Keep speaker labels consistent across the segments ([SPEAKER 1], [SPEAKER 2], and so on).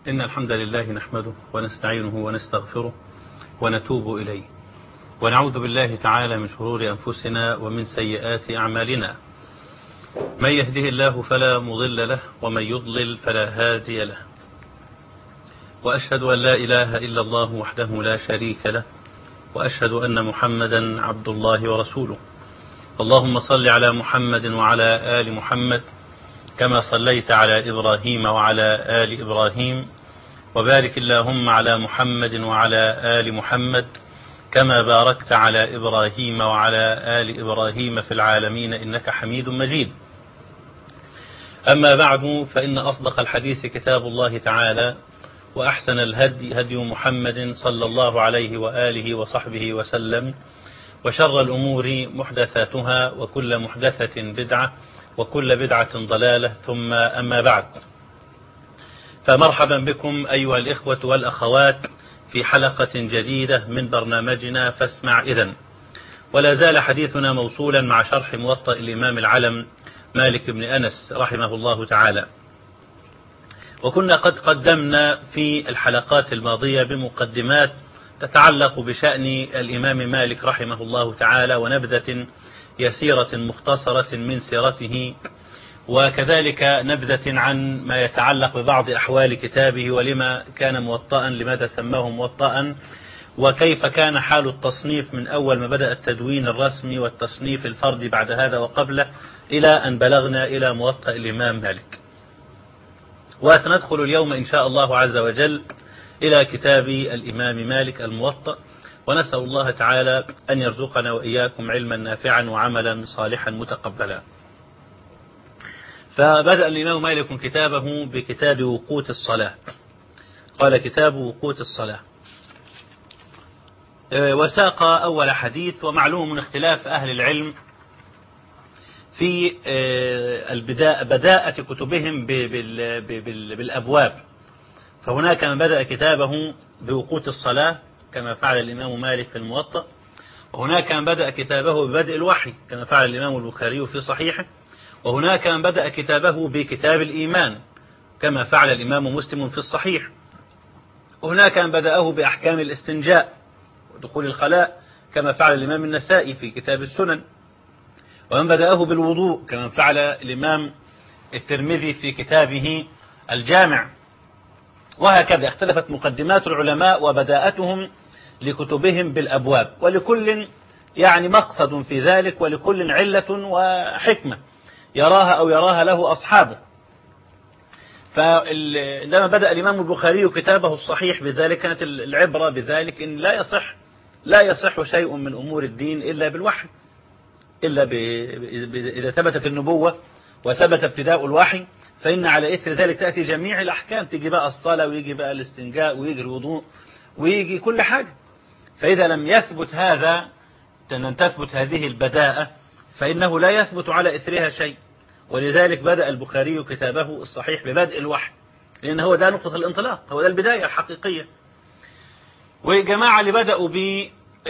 [SPEAKER 1] إن الحمد لله نحمده ونستعينه ونستغفره ونتوب إليه ونعوذ بالله تعالى من شرور أنفسنا ومن سيئات أعمالنا من يهده الله فلا مضل له ومن يضلل فلا هادي له وأشهد أن لا إله إلا الله وحده لا شريك له وأشهد أن محمدا عبد الله ورسوله اللهم صل على محمد وعلى آل محمد كما صليت على إبراهيم وعلى آل إبراهيم وبارك اللهم على محمد وعلى آل محمد كما باركت على إبراهيم وعلى آل إبراهيم في العالمين إنك حميد مجيد أما بعد فإن أصدق الحديث كتاب الله تعالى وأحسن الهدي هدي محمد صلى الله عليه وآله وصحبه وسلم وشر الأمور محدثاتها وكل محدثة بدعة وكل بدعة ضلالة ثم أما بعد فمرحبا بكم أيها الإخوة والأخوات في حلقة جديدة من برنامجنا فاسمع إذن ولا زال حديثنا موصولا مع شرح موطأ الإمام العلم مالك بن أنس رحمه الله تعالى وكنا قد قدمنا في الحلقات الماضية بمقدمات تتعلق بشأن الإمام مالك رحمه الله تعالى ونبذة يسيرة مختصرة من سيرته وكذلك نبذة عن ما يتعلق ببعض أحوال كتابه ولما كان موطئا لماذا سماه موطئا وكيف كان حال التصنيف من أول ما بدأ التدوين الرسمي والتصنيف الفردي بعد هذا وقبله إلى أن بلغنا إلى موطأ الإمام مالك وسندخل اليوم إن شاء الله عز وجل إلى كتاب الإمام مالك الموطأ ونسأل الله تعالى أن يرزقنا وإياكم علما نافعا وعملا صالحا متقبلا فبدأ الإمام مالك كتابه بكتاب وقوت الصلاة قال كتاب وقوت الصلاة وساق أول حديث ومعلوم من اختلاف أهل العلم في البداء بداءة كتبهم بالأبواب فهناك من بدأ كتابه بوقوت الصلاة كما فعل الإمام مالك في الموطأ وهناك من بدأ كتابه ببدء الوحي كما فعل الإمام البخاري في صحيحه وهناك من بدأ كتابه بكتاب الإيمان كما فعل الإمام مسلم في الصحيح وهناك من بدأه بأحكام الاستنجاء ودخول الخلاء كما فعل الإمام النسائي في كتاب السنن ومن بدأه بالوضوء كما فعل الإمام الترمذي في كتابه الجامع وهكذا اختلفت مقدمات العلماء وبداءتهم لكتبهم بالأبواب ولكل يعني مقصد في ذلك ولكل علة وحكمة يراها أو يراها له أصحابه فلما بدأ الإمام البخاري كتابه الصحيح بذلك كانت العبرة بذلك إن لا يصح لا يصح شيء من أمور الدين إلا بالوحي إلا ب... إذا ثبتت النبوة وثبت ابتداء الوحي فإن على إثر ذلك تأتي جميع الأحكام تيجي بقى الصلاة ويجي بقى الاستنجاء ويجي الوضوء ويجي كل حاجة فإذا لم يثبت هذا أن تثبت هذه البداءة فإنه لا يثبت على إثرها شيء ولذلك بدأ البخاري كتابه الصحيح ببدء الوحي لأن هو ده نقطة الانطلاق هو ده البداية الحقيقية وجماعة اللي بدأوا ب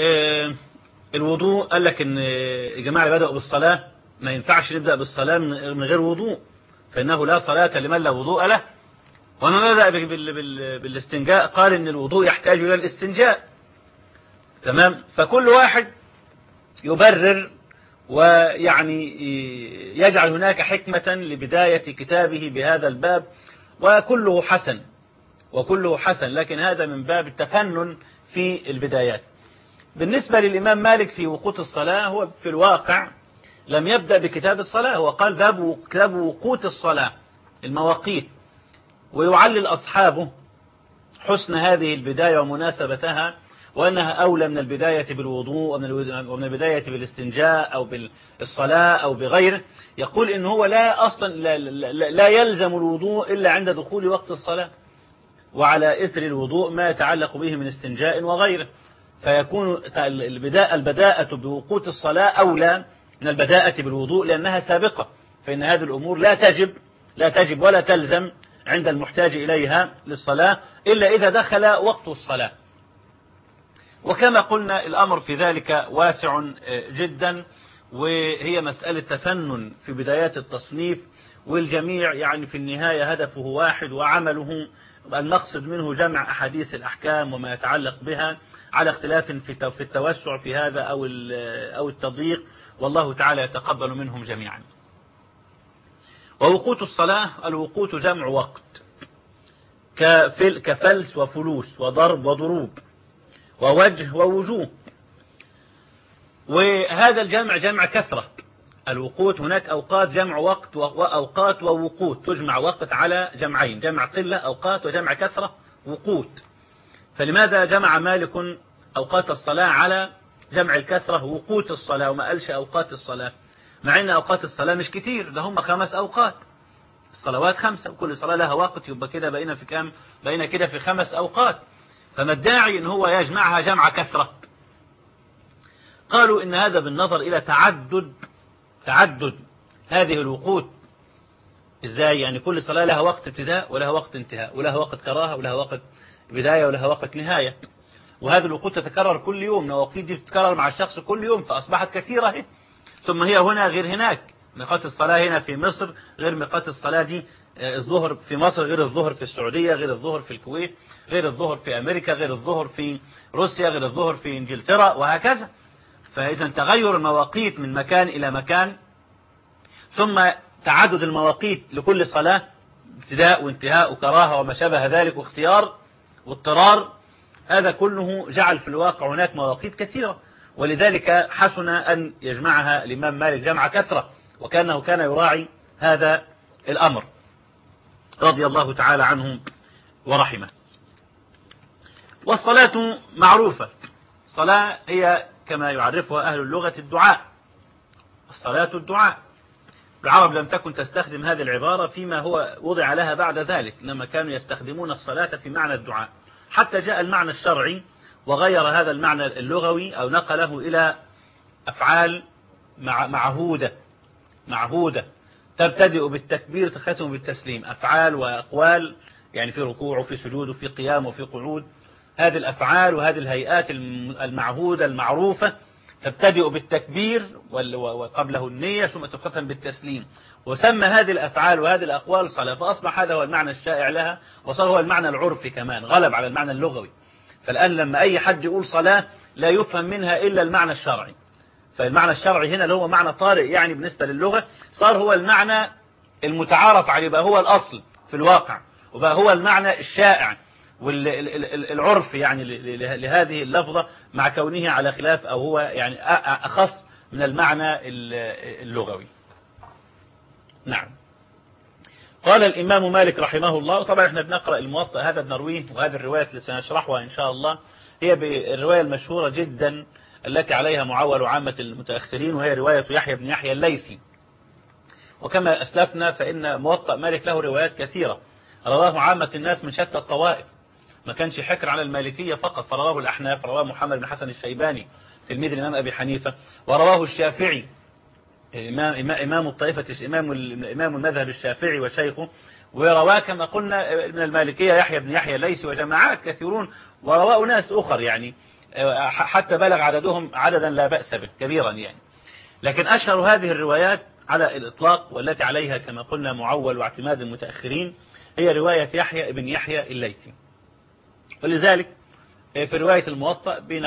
[SPEAKER 1] الوضوء قال لك ان الجماعة اللي بدأوا بالصلاة ما ينفعش نبدأ بالصلاة من غير وضوء فإنه لا صلاة لمن لا وضوء له ومن بدأ بالاستنجاء قال ان الوضوء يحتاج إلى الاستنجاء تمام فكل واحد يبرر ويعني يجعل هناك حكمة لبداية كتابه بهذا الباب وكله حسن وكله حسن لكن هذا من باب التفنن في البدايات بالنسبة للإمام مالك في وقوت الصلاة هو في الواقع لم يبدأ بكتاب الصلاة هو قال باب كتاب وقوت الصلاة المواقيت ويعلل أصحابه حسن هذه البداية ومناسبتها وأنها أولى من البداية بالوضوء ومن البداية بالاستنجاء أو بالصلاة أو بغيره يقول إن هو لا أصلا لا, لا, لا يلزم الوضوء إلا عند دخول وقت الصلاة وعلى إثر الوضوء ما يتعلق به من استنجاء وغيره فيكون البداء البداءة بوقوت الصلاة أولى من البداءة بالوضوء لأنها سابقة فإن هذه الأمور لا تجب لا تجب ولا تلزم عند المحتاج إليها للصلاة إلا إذا دخل وقت الصلاة وكما قلنا الأمر في ذلك واسع جدا وهي مسألة تفنن في بدايات التصنيف والجميع يعني في النهاية هدفه واحد وعمله المقصد منه جمع أحاديث الأحكام وما يتعلق بها على اختلاف في في التوسع في هذا أو أو التضييق والله تعالى يتقبل منهم جميعا ووقوت الصلاة الوقوت جمع وقت كفلس وفلوس وضرب وضروب ووجه ووجوه وهذا الجمع جمع كثرة الوقوت هناك أوقات جمع وقت وأوقات ووقوت تجمع وقت على جمعين جمع قلة أوقات وجمع كثرة وقوت فلماذا جمع مالك أوقات الصلاة على جمع الكثرة وقوت الصلاة وما قالش أوقات الصلاة مع أن أوقات الصلاة مش كتير ده هم خمس أوقات الصلوات خمسة وكل صلاة لها وقت يبقى كده بقينا في كام بقينا كده في خمس أوقات فما الداعي ان هو يجمعها جمع كثرة قالوا ان هذا بالنظر الى تعدد تعدد هذه الوقوت ازاي يعني كل صلاة لها وقت ابتداء ولها وقت انتهاء ولها وقت كراهة ولها وقت بداية ولها وقت نهاية وهذه الوقوت تتكرر كل يوم مواقيت دي تتكرر مع الشخص كل يوم فأصبحت كثيرة هي. ثم هي هنا غير هناك ميقات الصلاة هنا في مصر غير ميقات الصلاة دي الظهر في مصر غير الظهر في السعودية غير الظهر في الكويت غير الظهر في أمريكا غير الظهر في روسيا غير الظهر في إنجلترا وهكذا فإذا تغير المواقيت من مكان إلى مكان ثم تعدد المواقيت لكل صلاة ابتداء وانتهاء وكراهة وما شابه ذلك واختيار واضطرار هذا كله جعل في الواقع هناك مواقيت كثيرة ولذلك حسن أن يجمعها الإمام مالك جمع كثرة وكأنه كان يراعي هذا الأمر رضي الله تعالى عنه ورحمه والصلاة معروفة الصلاة هي كما يعرفها أهل اللغة الدعاء الصلاة الدعاء العرب لم تكن تستخدم هذه العبارة فيما هو وضع لها بعد ذلك إنما كانوا يستخدمون الصلاة في معنى الدعاء حتى جاء المعنى الشرعي وغير هذا المعنى اللغوي أو نقله إلى أفعال معهودة معهودة تبتدئ بالتكبير تختم بالتسليم أفعال وأقوال يعني في ركوع وفي سجود وفي قيام وفي قعود هذه الأفعال وهذه الهيئات المعهودة المعروفة تبتدئ بالتكبير وقبله النية ثم تختم بالتسليم وسمى هذه الأفعال وهذه الأقوال صلاة فأصبح هذا هو المعنى الشائع لها وصار هو المعنى العرفي كمان غلب على المعنى اللغوي فالآن لما أي حد يقول صلاة لا يفهم منها إلا المعنى الشرعي فالمعنى الشرعي هنا اللي هو معنى طارئ يعني بالنسبة للغة صار هو المعنى المتعارف عليه بقى هو الأصل في الواقع وبقى هو المعنى الشائع والعرف يعني لهذه اللفظة مع كونه على خلاف أو هو يعني أخص من المعنى اللغوي نعم قال الإمام مالك رحمه الله طبعا احنا بنقرأ الموطأ هذا بنرويه وهذه الرواية اللي سنشرحها إن شاء الله هي بالرواية المشهورة جدا التي عليها معول عامة المتأخرين وهي رواية يحيى بن يحيى الليثي وكما أسلفنا فإن موطأ مالك له روايات كثيرة رواه عامة الناس من شتى الطوائف ما كانش حكر على المالكية فقط فرواه الأحناف رواه محمد بن حسن الشيباني تلميذ الإمام أبي حنيفة ورواه الشافعي إمام, إمام الطائفة إمام, إمام المذهب الشافعي وشيخه ورواه كما قلنا من المالكية يحيى بن يحيى الليثي وجماعات كثيرون ورواه ناس أخر يعني حتى بلغ عددهم عددا لا بأس به كبيرا يعني لكن أشهر هذه الروايات على الإطلاق والتي عليها كما قلنا معول واعتماد المتأخرين هي رواية يحيى بن يحيى الليثي ولذلك في رواية الموطأ بين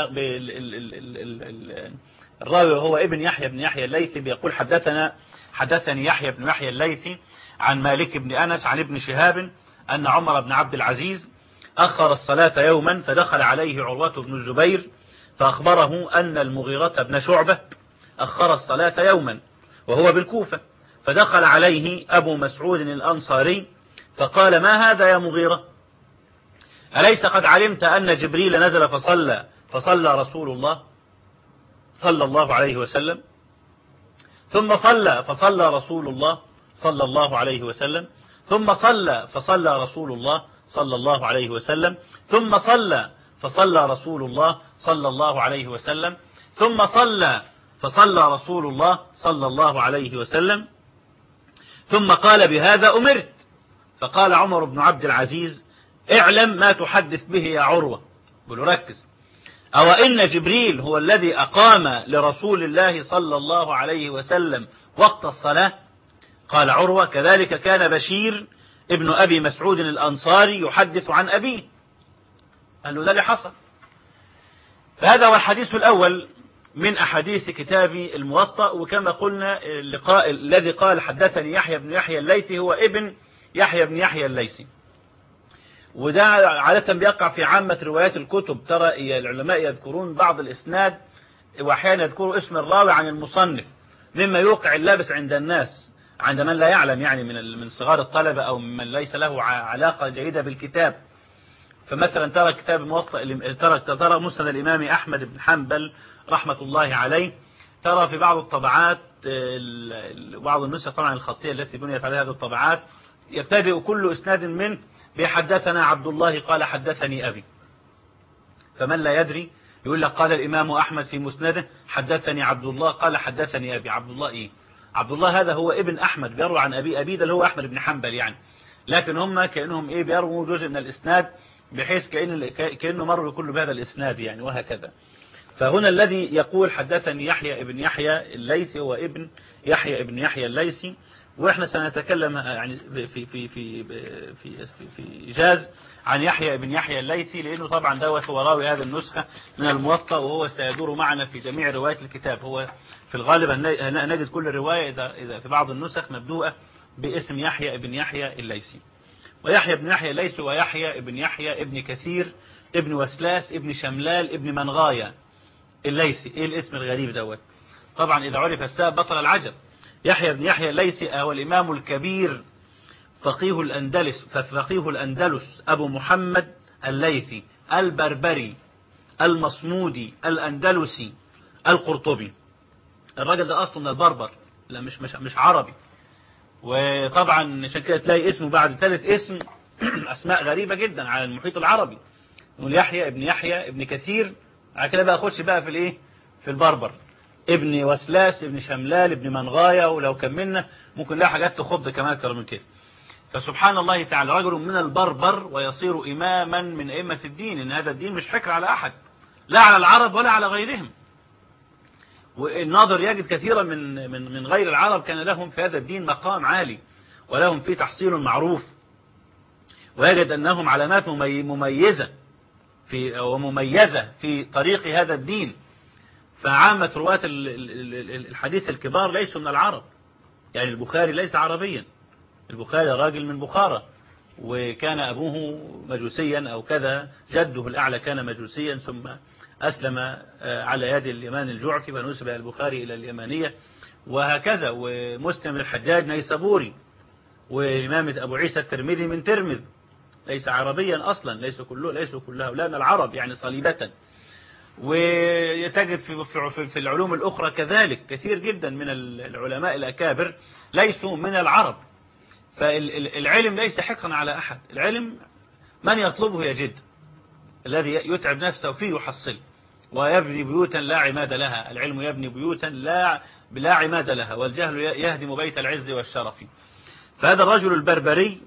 [SPEAKER 1] الراوي وهو ابن يحيى بن يحيى الليثي بيقول حدثنا حدثني يحيى بن يحيى الليثي عن مالك بن أنس عن ابن شهاب أن عمر بن عبد العزيز أخر الصلاة يوما فدخل عليه عروة بن الزبير فأخبره أن المغيرة بن شعبة أخر الصلاة يوما وهو بالكوفة فدخل عليه أبو مسعود الأنصاري فقال ما هذا يا مغيرة أليس قد علمت أن جبريل نزل فصلى فصلى رسول الله صلى الله عليه وسلم ثم صلى فصلى رسول الله صلى الله عليه وسلم ثم صلى فصلى رسول الله صلى الله عليه وسلم ثم صلى فصلى رسول الله صلى الله عليه وسلم ثم صلى فصلى رسول الله صلى الله عليه وسلم ثم قال بهذا أمرت فقال عمر بن عبد العزيز اعلم ما تحدث به يا عروة قلوا ركز أو إن جبريل هو الذي أقام لرسول الله صلى الله عليه وسلم وقت الصلاة قال عروة كذلك كان بشير ابن أبي مسعود الأنصاري يحدث عن أبيه قال له ده اللي حصل فهذا هو الحديث الأول من أحاديث كتاب الموطأ وكما قلنا اللقاء الذي قال حدثني يحيى بن يحيى الليثي هو ابن يحيى بن يحيى الليثي وده عادة بيقع في عامة روايات الكتب ترى العلماء يذكرون بعض الإسناد وأحيانا يذكروا اسم الراوي عن المصنف مما يوقع اللبس عند الناس عند من لا يعلم يعني من من صغار الطلبة أو من ليس له علاقة جيدة بالكتاب فمثلا ترى كتاب الموطأ ترى ترى مسند الإمام أحمد بن حنبل رحمة الله عليه ترى في بعض الطبعات بعض النسخ طبعا الخطية التي بنيت عليها هذه الطبعات يبتدئ كل إسناد منه بحدثنا عبد الله قال حدثني أبي فمن لا يدري يقول لك قال الإمام أحمد في مسنده حدثني عبد الله قال حدثني أبي عبد الله إيه عبد الله هذا هو ابن أحمد بيروي عن أبي أبي ده اللي هو أحمد بن حنبل يعني لكن هم كأنهم إيه بيرووا جزء من الإسناد بحيث كأن كأنه مروا كله بهذا الإسناد يعني وهكذا فهنا الذي يقول حدثني يحيى ابن يحيى الليثي هو ابن يحيى ابن يحيى الليثي واحنا سنتكلم يعني في في في في في, في إيجاز عن يحيى بن يحيى الليثي لأنه طبعا دوت هو راوي هذه النسخة من الموطأ وهو سيدور معنا في جميع روايات الكتاب هو في الغالب نجد كل رواية إذا إذا في بعض النسخ مبدوءة باسم يحيى بن يحيى الليثي ويحيى بن يحيى الليثي ويحيى بن يحيى ابن كثير ابن وسلاس ابن شملال ابن منغاية الليثي ايه الاسم الغريب دوت طبعا إذا عرف السبب بطل العجب يحيى بن يحيى الليثي هو الإمام الكبير فقيه الأندلس ففقيه الأندلس أبو محمد الليثي البربري المصمودي الأندلسي القرطبي الراجل ده أصلا من البربر لا مش مش مش عربي وطبعا عشان كده تلاقي اسمه بعد ثالث اسم أسماء غريبة جدا على المحيط العربي نقول يحيى ابن يحيى ابن كثير على كده بقى اخش بقى في الايه في البربر ابن وسلاس ابن شملال ابن منغاية ولو كملنا ممكن نلاقي حاجات تخض كمان اكتر من كده فسبحان الله تعالى رجل من البربر ويصير إماما من أئمة الدين إن هذا الدين مش حكر على أحد لا على العرب ولا على غيرهم والناظر يجد كثيرا من من من غير العرب كان لهم في هذا الدين مقام عالي ولهم فيه تحصيل معروف ويجد أنهم علامات مميزة في ومميزة في طريق هذا الدين فعامة رواة الحديث الكبار ليسوا من العرب يعني البخاري ليس عربيا البخاري راجل من بخارى وكان أبوه مجوسيا أو كذا جده الأعلى كان مجوسيا ثم أسلم على يد اليمان الجعفي ونسب البخاري إلى اليمانية وهكذا ومسلم الحجاج نيسابوري وإمامة أبو عيسى الترمذي من ترمذ ليس عربيا أصلا ليس كله ليس كلها لا من العرب يعني صليبة وتجد في, في, في العلوم الأخرى كذلك كثير جدا من العلماء الأكابر ليسوا من العرب فالعلم ليس حقا على أحد العلم من يطلبه يجد الذي يتعب نفسه فيه يحصل ويبني بيوتا لا عماد لها العلم يبني بيوتا لا لا عماد لها والجهل يهدم بيت العز والشرف فهذا الرجل البربري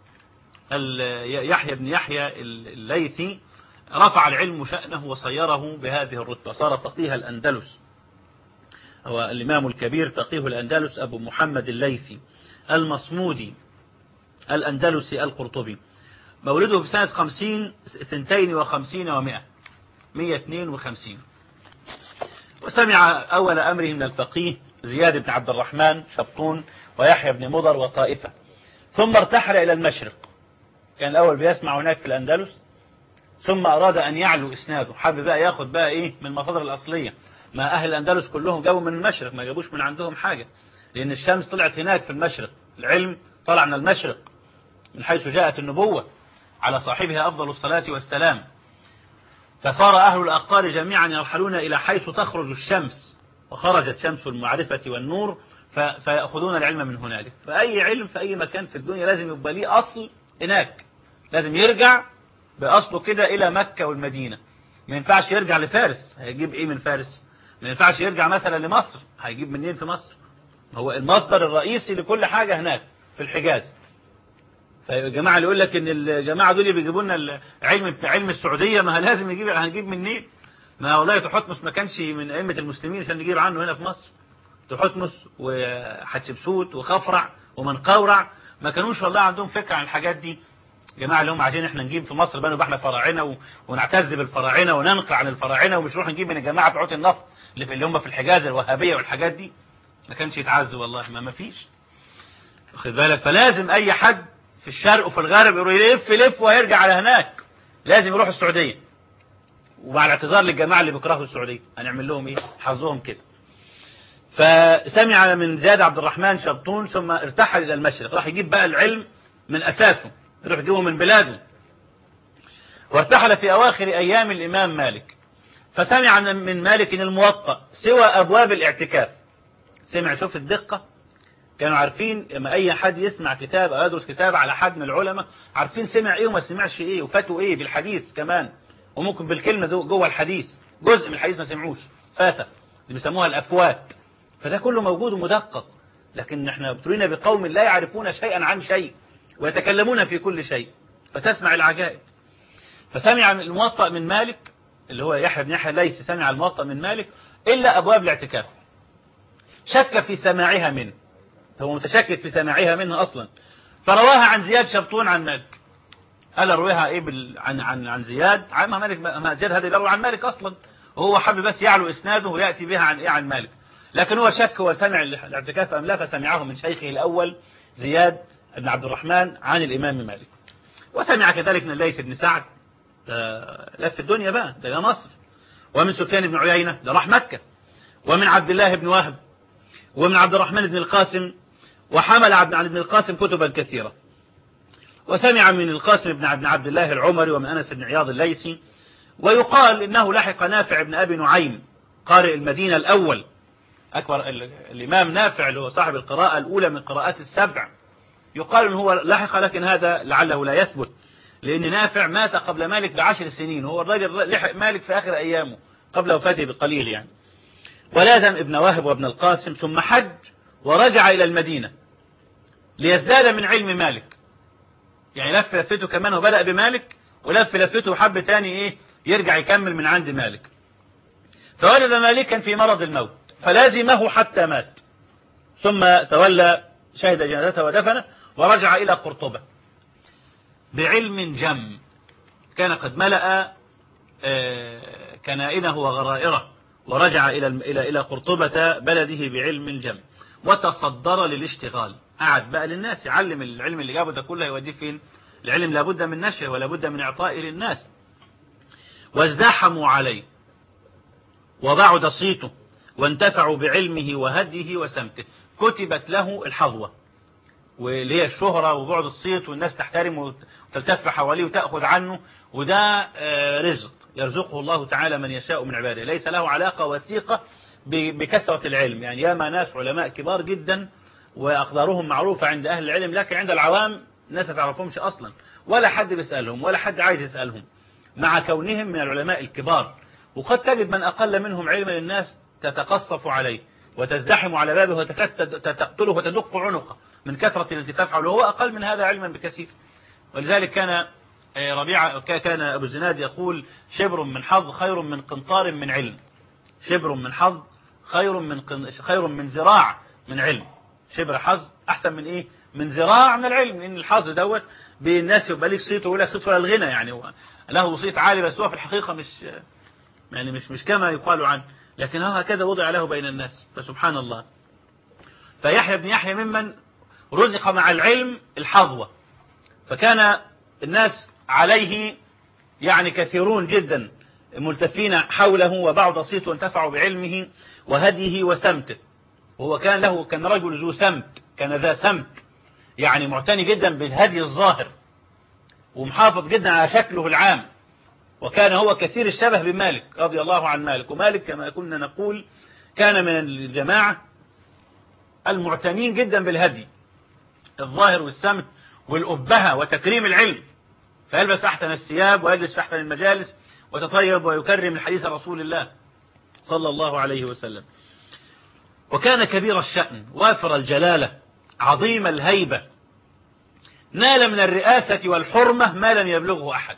[SPEAKER 1] يحيى بن يحيى الليثي رفع العلم شأنه وصيره بهذه الرتبة صار فقيه الأندلس هو الإمام الكبير فقيه الأندلس أبو محمد الليثي المصمودي الأندلسي القرطبي مولده في سنة خمسين سنتين وخمسين ومائة مية اثنين وخمسين وسمع أول أمره من الفقيه زياد بن عبد الرحمن شبطون ويحيى بن مضر وطائفة ثم ارتحل إلى المشرق كان الأول بيسمع هناك في الأندلس ثم أراد أن يعلو إسناده حابب بقى ياخد بقى إيه من المصادر الأصلية ما أهل الأندلس كلهم جابوا من المشرق ما جابوش من عندهم حاجة لأن الشمس طلعت هناك في المشرق العلم طلع من المشرق من حيث جاءت النبوة على صاحبها أفضل الصلاة والسلام فصار أهل الأقطار جميعا يرحلون إلى حيث تخرج الشمس وخرجت شمس المعرفة والنور فيأخذون العلم من هنالك فأي علم في أي مكان في الدنيا لازم يبقى ليه أصل هناك لازم يرجع بأصله كده إلى مكة والمدينة ما ينفعش يرجع لفارس هيجيب إيه من فارس ما ينفعش يرجع مثلا لمصر هيجيب منين في مصر هو المصدر الرئيسي لكل حاجة هناك في الحجاز فالجماعة اللي يقول لك ان الجماعة دول بيجيبوا لنا علم علم السعودية ما لازم يجيب هنجيب منين ما والله تحتمس ما كانش من أئمة المسلمين عشان نجيب عنه هنا في مصر تحتمس وحتشبسوت وخفرع ومنقورع ما كانوش والله عندهم فكرة عن الحاجات دي جماعة اللي هم عايزين احنا نجيب في مصر بقى احنا فراعنة و... ونعتز بالفراعنة وننقل عن الفراعنة ومش نروح نجيب من الجماعة بتوع النفط اللي, في اللي هم في الحجاز الوهابية والحاجات دي ما كانش يتعز والله ما ما فيش واخد بالك فلازم اي حد في الشرق وفي الغرب يلف يلف وهيرجع على هناك لازم يروح السعودية ومع الاعتذار للجماعة اللي بيكرهوا السعودية هنعمل لهم ايه حظهم كده فسمع من زياد عبد الرحمن شبطون ثم ارتحل الى المشرق راح يجيب بقى العلم من اساسه يروح يجيبه من بلاده وارتحل في اواخر ايام الامام مالك فسمع من مالك الموطأ سوى ابواب الاعتكاف سمع شوف الدقة كانوا عارفين لما اي حد يسمع كتاب او يدرس كتاب على حد من العلماء عارفين سمع ايه وما سمعش ايه وفاتوا ايه بالحديث كمان وممكن بالكلمة جوه الحديث جزء من الحديث ما سمعوش فاتة اللي بيسموها الافوات فده كله موجود ومدقق لكن احنا ابتلينا بقوم لا يعرفون شيئا عن شيء ويتكلمون في كل شيء فتسمع العجائب فسمع الموطأ من مالك اللي هو يحيى بن يحيى ليس سمع الموطأ من مالك إلا أبواب الاعتكاف شك في سماعها منه هو متشكك في سماعها منه أصلا فرواها عن زياد شبطون عن مالك قال رويها إيه بال... عن عن عن زياد عن ما مالك ما زياد هذا يروي عن مالك أصلا وهو حب بس يعلو إسناده ويأتي بها عن إيه عن مالك لكن هو شك هو سمع الاعتكاف أم لا فسمعه من شيخه الأول زياد بن عبد الرحمن عن الإمام مالك وسمع كذلك من الليث بن سعد لف الدنيا بقى ده مصر ومن سفيان بن عيينة ده راح مكة ومن عبد الله بن وهب ومن عبد الرحمن بن القاسم وحمل عن ابن القاسم كتبا كثيرة وسمع من القاسم بن عبد الله العمري ومن أنس بن عياض الليثي ويقال إنه لحق نافع بن أبي نعيم قارئ المدينة الأول أكبر الإمام نافع اللي هو صاحب القراءة الأولى من قراءات السبع يقال إن هو لحق لكن هذا لعله لا يثبت لأن نافع مات قبل مالك بعشر سنين هو الراجل لحق مالك في آخر أيامه قبل وفاته بقليل يعني ولازم ابن واهب وابن القاسم ثم حج ورجع إلى المدينة ليزداد من علم مالك يعني لف لفته كمان وبدأ بمالك ولف لفته وحب تاني إيه يرجع يكمل من عند مالك فوجد مالكا في مرض الموت فلازمه حتى مات ثم تولى شهد جنازته ودفنه ورجع إلى قرطبة بعلم جم كان قد ملأ كنائنه وغرائره ورجع إلى إلى إلى قرطبة بلده بعلم جم وتصدر للاشتغال قعد بقى للناس يعلم العلم اللي جابه ده كله يوديه فين العلم لابد من نشره ولا بد من إعطائه للناس وازدحموا عليه وبعد صيته وانتفعوا بعلمه وهديه وسمته كتبت له الحظوة واللي هي الشهرة وبعد الصيت والناس تحترمه وتلتف حواليه وتأخذ عنه وده رزق يرزقه الله تعالى من يشاء من عباده ليس له علاقة وثيقة بكثرة العلم يعني ياما ناس علماء كبار جدا وأقدارهم معروفة عند أهل العلم لكن عند العوام الناس ما تعرفهمش أصلا ولا حد بيسألهم ولا حد عايز يسألهم مع كونهم من العلماء الكبار وقد تجد من أقل منهم علما الناس تتقصف عليه وتزدحم على بابه وتقتله وتدق عنقه من كثرة التي تفعل وهو أقل من هذا علما بكثير ولذلك كان ربيع كان أبو الزناد يقول شبر من حظ خير من قنطار من علم شبر من حظ خير من خير من زراع من علم شبر حظ أحسن من إيه من زراع من العلم لأن الحظ دوت بالناس يبقى ليك صيت ويقول لك صيت ولا الغنى يعني هو له صيت عالي بس هو في الحقيقة مش يعني مش مش كما يقال عنه لكن هكذا وضع له بين الناس فسبحان الله فيحيى بن يحيى ممن رزق مع العلم الحظوة فكان الناس عليه يعني كثيرون جدا ملتفين حوله وبعض صيت وانتفعوا بعلمه وهديه وسمته وهو كان له كان رجل ذو سمت كان ذا سمت يعني معتني جدا بالهدي الظاهر ومحافظ جدا على شكله العام وكان هو كثير الشبه بمالك رضي الله عن مالك ومالك كما كنا نقول كان من الجماعة المعتنين جدا بالهدي الظاهر والسمت والأبهة وتكريم العلم فيلبس أحسن الثياب ويجلس في أحسن المجالس وتطيب ويكرم الحديث رسول الله صلى الله عليه وسلم وكان كبير الشأن وافر الجلالة عظيم الهيبة نال من الرئاسة والحرمة ما لم يبلغه أحد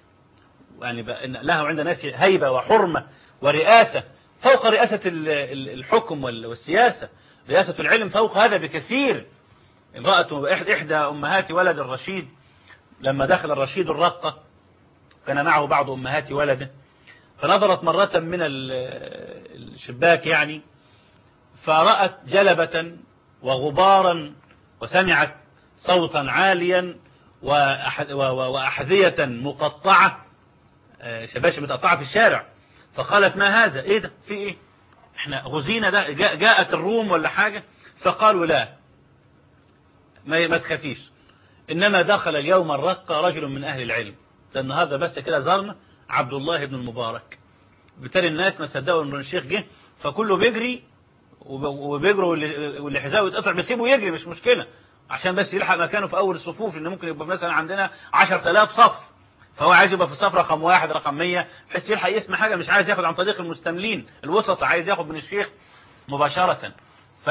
[SPEAKER 1] يعني له عند ناس هيبة وحرمة ورئاسة فوق رئاسة الحكم والسياسة رئاسة العلم فوق هذا بكثير امرأة إحدى أمهات ولد الرشيد لما دخل الرشيد الرقة كان معه بعض أمهات ولده فنظرت مرة من الشباك يعني فرأت جلبة وغبارا وسمعت صوتا عاليا وأحذية مقطعة شباشب متقطعة في الشارع فقالت ما هذا ايه ده في ايه احنا غزينا ده جاءت الروم ولا حاجة فقالوا لا ما ما تخافيش انما دخل اليوم الرقة رجل من اهل العلم ده النهارده بس كده زارنا عبد الله بن المبارك بالتالي الناس ما صدقوا ان الشيخ جه فكله بيجري وبيجروا واللي حذاءه يتقطع بيسيبه يجري مش مشكله عشان بس يلحق مكانه في اول الصفوف لان ممكن يبقى مثلا عندنا 10000 صف فهو عايز يبقى في الصف رقم واحد رقم 100 بحيث يلحق يسمع حاجه مش عايز ياخد عن طريق المستملين الوسط عايز ياخد من الشيخ مباشره ف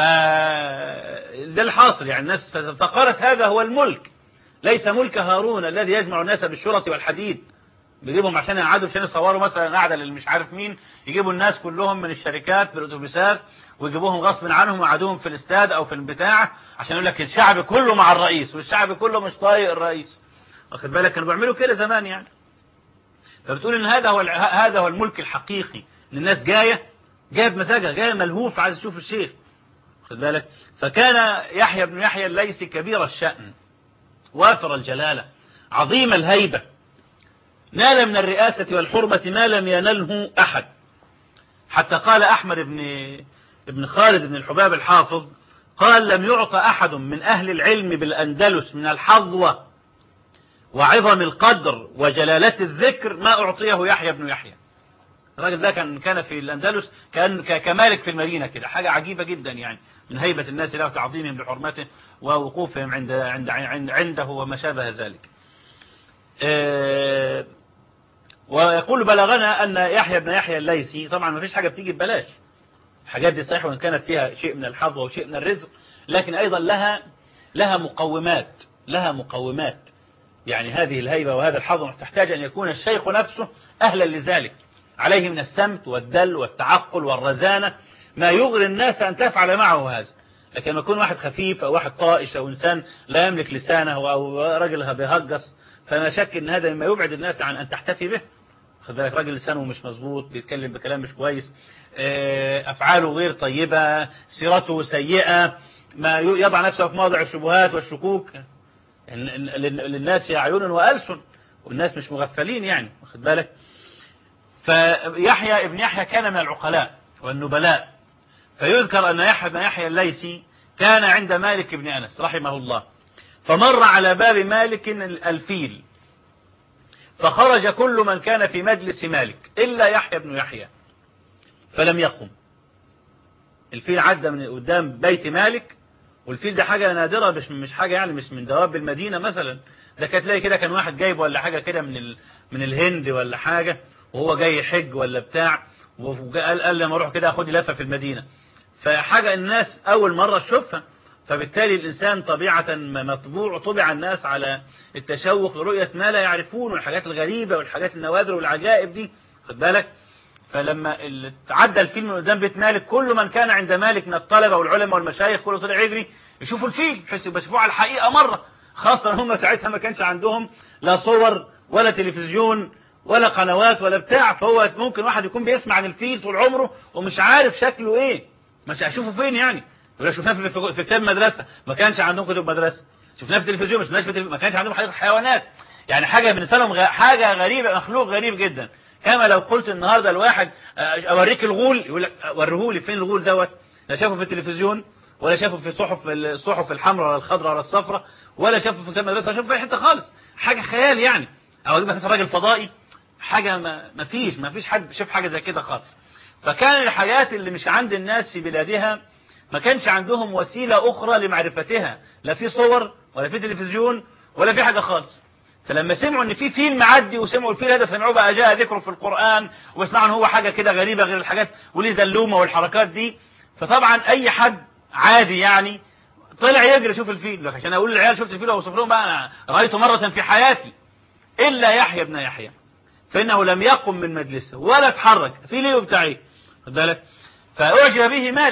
[SPEAKER 1] ده الحاصل يعني الناس افتقرت هذا هو الملك ليس ملك هارون الذي يجمع الناس بالشرط والحديد بيجيبهم عشان يقعدوا عشان يصوروا مثلا قاعده اللي مش عارف مين يجيبوا الناس كلهم من الشركات بالاتوبيسات ويجيبوهم غصب عنهم ويقعدوهم في الاستاد او في البتاع عشان يقول لك الشعب كله مع الرئيس والشعب كله مش طايق الرئيس واخد بالك كانوا بيعملوا كده زمان يعني فبتقول ان هذا هو هذا هو الملك الحقيقي ان الناس جايه جايه بمزاجها جايه ملهوف عايز تشوف الشيخ واخد بالك فكان يحيى بن يحيى الليثي كبير الشأن وافر الجلاله عظيم الهيبه نال من الرئاسة والحرمة ما لم ينله أحد حتى قال أحمد بن ابن خالد بن الحباب الحافظ قال لم يعطى أحد من أهل العلم بالأندلس من الحظوة وعظم القدر وجلالة الذكر ما أعطيه يحيى بن يحيى الراجل ده كان كان في الأندلس كان كمالك في المدينة كده حاجة عجيبة جدا يعني من هيبة الناس له وتعظيمهم لحرمته ووقوفهم عند عند عنده وما شابه ذلك. أه ويقول بلغنا أن يحيى بن يحيى الليثي طبعا ما فيش حاجة بتيجي ببلاش الحاجات دي صحيح وإن كانت فيها شيء من الحظ وشيء من الرزق لكن أيضا لها لها مقومات لها مقومات يعني هذه الهيبة وهذا الحظ تحتاج أن يكون الشيخ نفسه أهلا لذلك عليه من السمت والدل والتعقل والرزانة ما يغري الناس أن تفعل معه هذا لكن لما يكون واحد خفيف أو واحد طائش أو إنسان لا يملك لسانه أو راجل بيهجص فما شك أن هذا مما يبعد الناس عن أن تحتفي به خد بالك راجل لسانه مش مظبوط بيتكلم بكلام مش كويس افعاله غير طيبه سيرته سيئه ما يضع نفسه في موضع الشبهات والشكوك للناس عيون والسن والناس مش مغفلين يعني واخد بالك فيحيى ابن يحيى كان من العقلاء والنبلاء فيذكر ان يحيى بن يحيى الليثي كان عند مالك بن انس رحمه الله فمر على باب مالك الفيل فخرج كل من كان في مجلس مالك إلا يحيى بن يحيى فلم يقم الفيل عدى من قدام بيت مالك والفيل ده حاجة نادرة مش مش حاجة يعني مش من دواب المدينة مثلا ده كانت تلاقي كده كان واحد جايب ولا حاجة كده من ال... من الهند ولا حاجة وهو جاي يحج ولا بتاع وقال قال لما اروح كده اخد لفة في المدينة فحاجة الناس أول مرة تشوفها فبالتالي الإنسان طبيعة مطبوع طبع الناس على التشوق لرؤية ما لا يعرفون والحاجات الغريبة والحاجات النوادر والعجائب دي خد بالك فلما تعدى الفيل من قدام بيت مالك كل من كان عند مالك من الطلبة والعلماء والمشايخ كله طلع يجري يشوفوا الفيل بحيث يبقى يشوفوه على الحقيقة مرة خاصة هم ساعتها ما كانش عندهم لا صور ولا تلفزيون ولا قنوات ولا بتاع فهو ممكن واحد يكون بيسمع عن الفيل طول عمره ومش عارف شكله ايه مش هشوفه فين يعني ولا شفناه في, في كتاب مدرسة ما كانش عندهم كتب مدرسة شفناه في التلفزيون مش في ما كانش عندهم حديقة حيوانات يعني حاجة بالنسبة لهم غ... حاجة غريبة مخلوق غريب جدا كما لو قلت النهاردة الواحد اوريك الغول يقول لك وريهولي فين الغول دوت لا شافه في التلفزيون ولا شافه في صحف الصحف الحمراء ولا الخضراء ولا الصفراء ولا شافه في كتاب مدرسة شافه في اي حتة خالص حاجة خيال يعني او اجيب مثلا راجل فضائي حاجة ما, ما فيش ما فيش حد شاف حاجة زي كده خالص فكان الحاجات اللي مش عند الناس في بلادها ما كانش عندهم وسيلة أخرى لمعرفتها لا في صور ولا في تلفزيون ولا في حاجة خالص فلما سمعوا ان في فيل معدي وسمعوا الفيل هذا سمعوه بقى جاء ذكره في القرآن وسمعوا ان هو حاجة كده غريبة غير الحاجات وليه زلومة والحركات دي فطبعا اي حد عادي يعني طلع يجري يشوف الفيل عشان اقول للعيال شفت الفيل واوصف لهم بقى انا رايته مرة في حياتي الا يحيى ابن يحيى فانه لم يقم من مجلسه ولا اتحرك في ليه بتاع ايه خد بالك فاعجب به مالك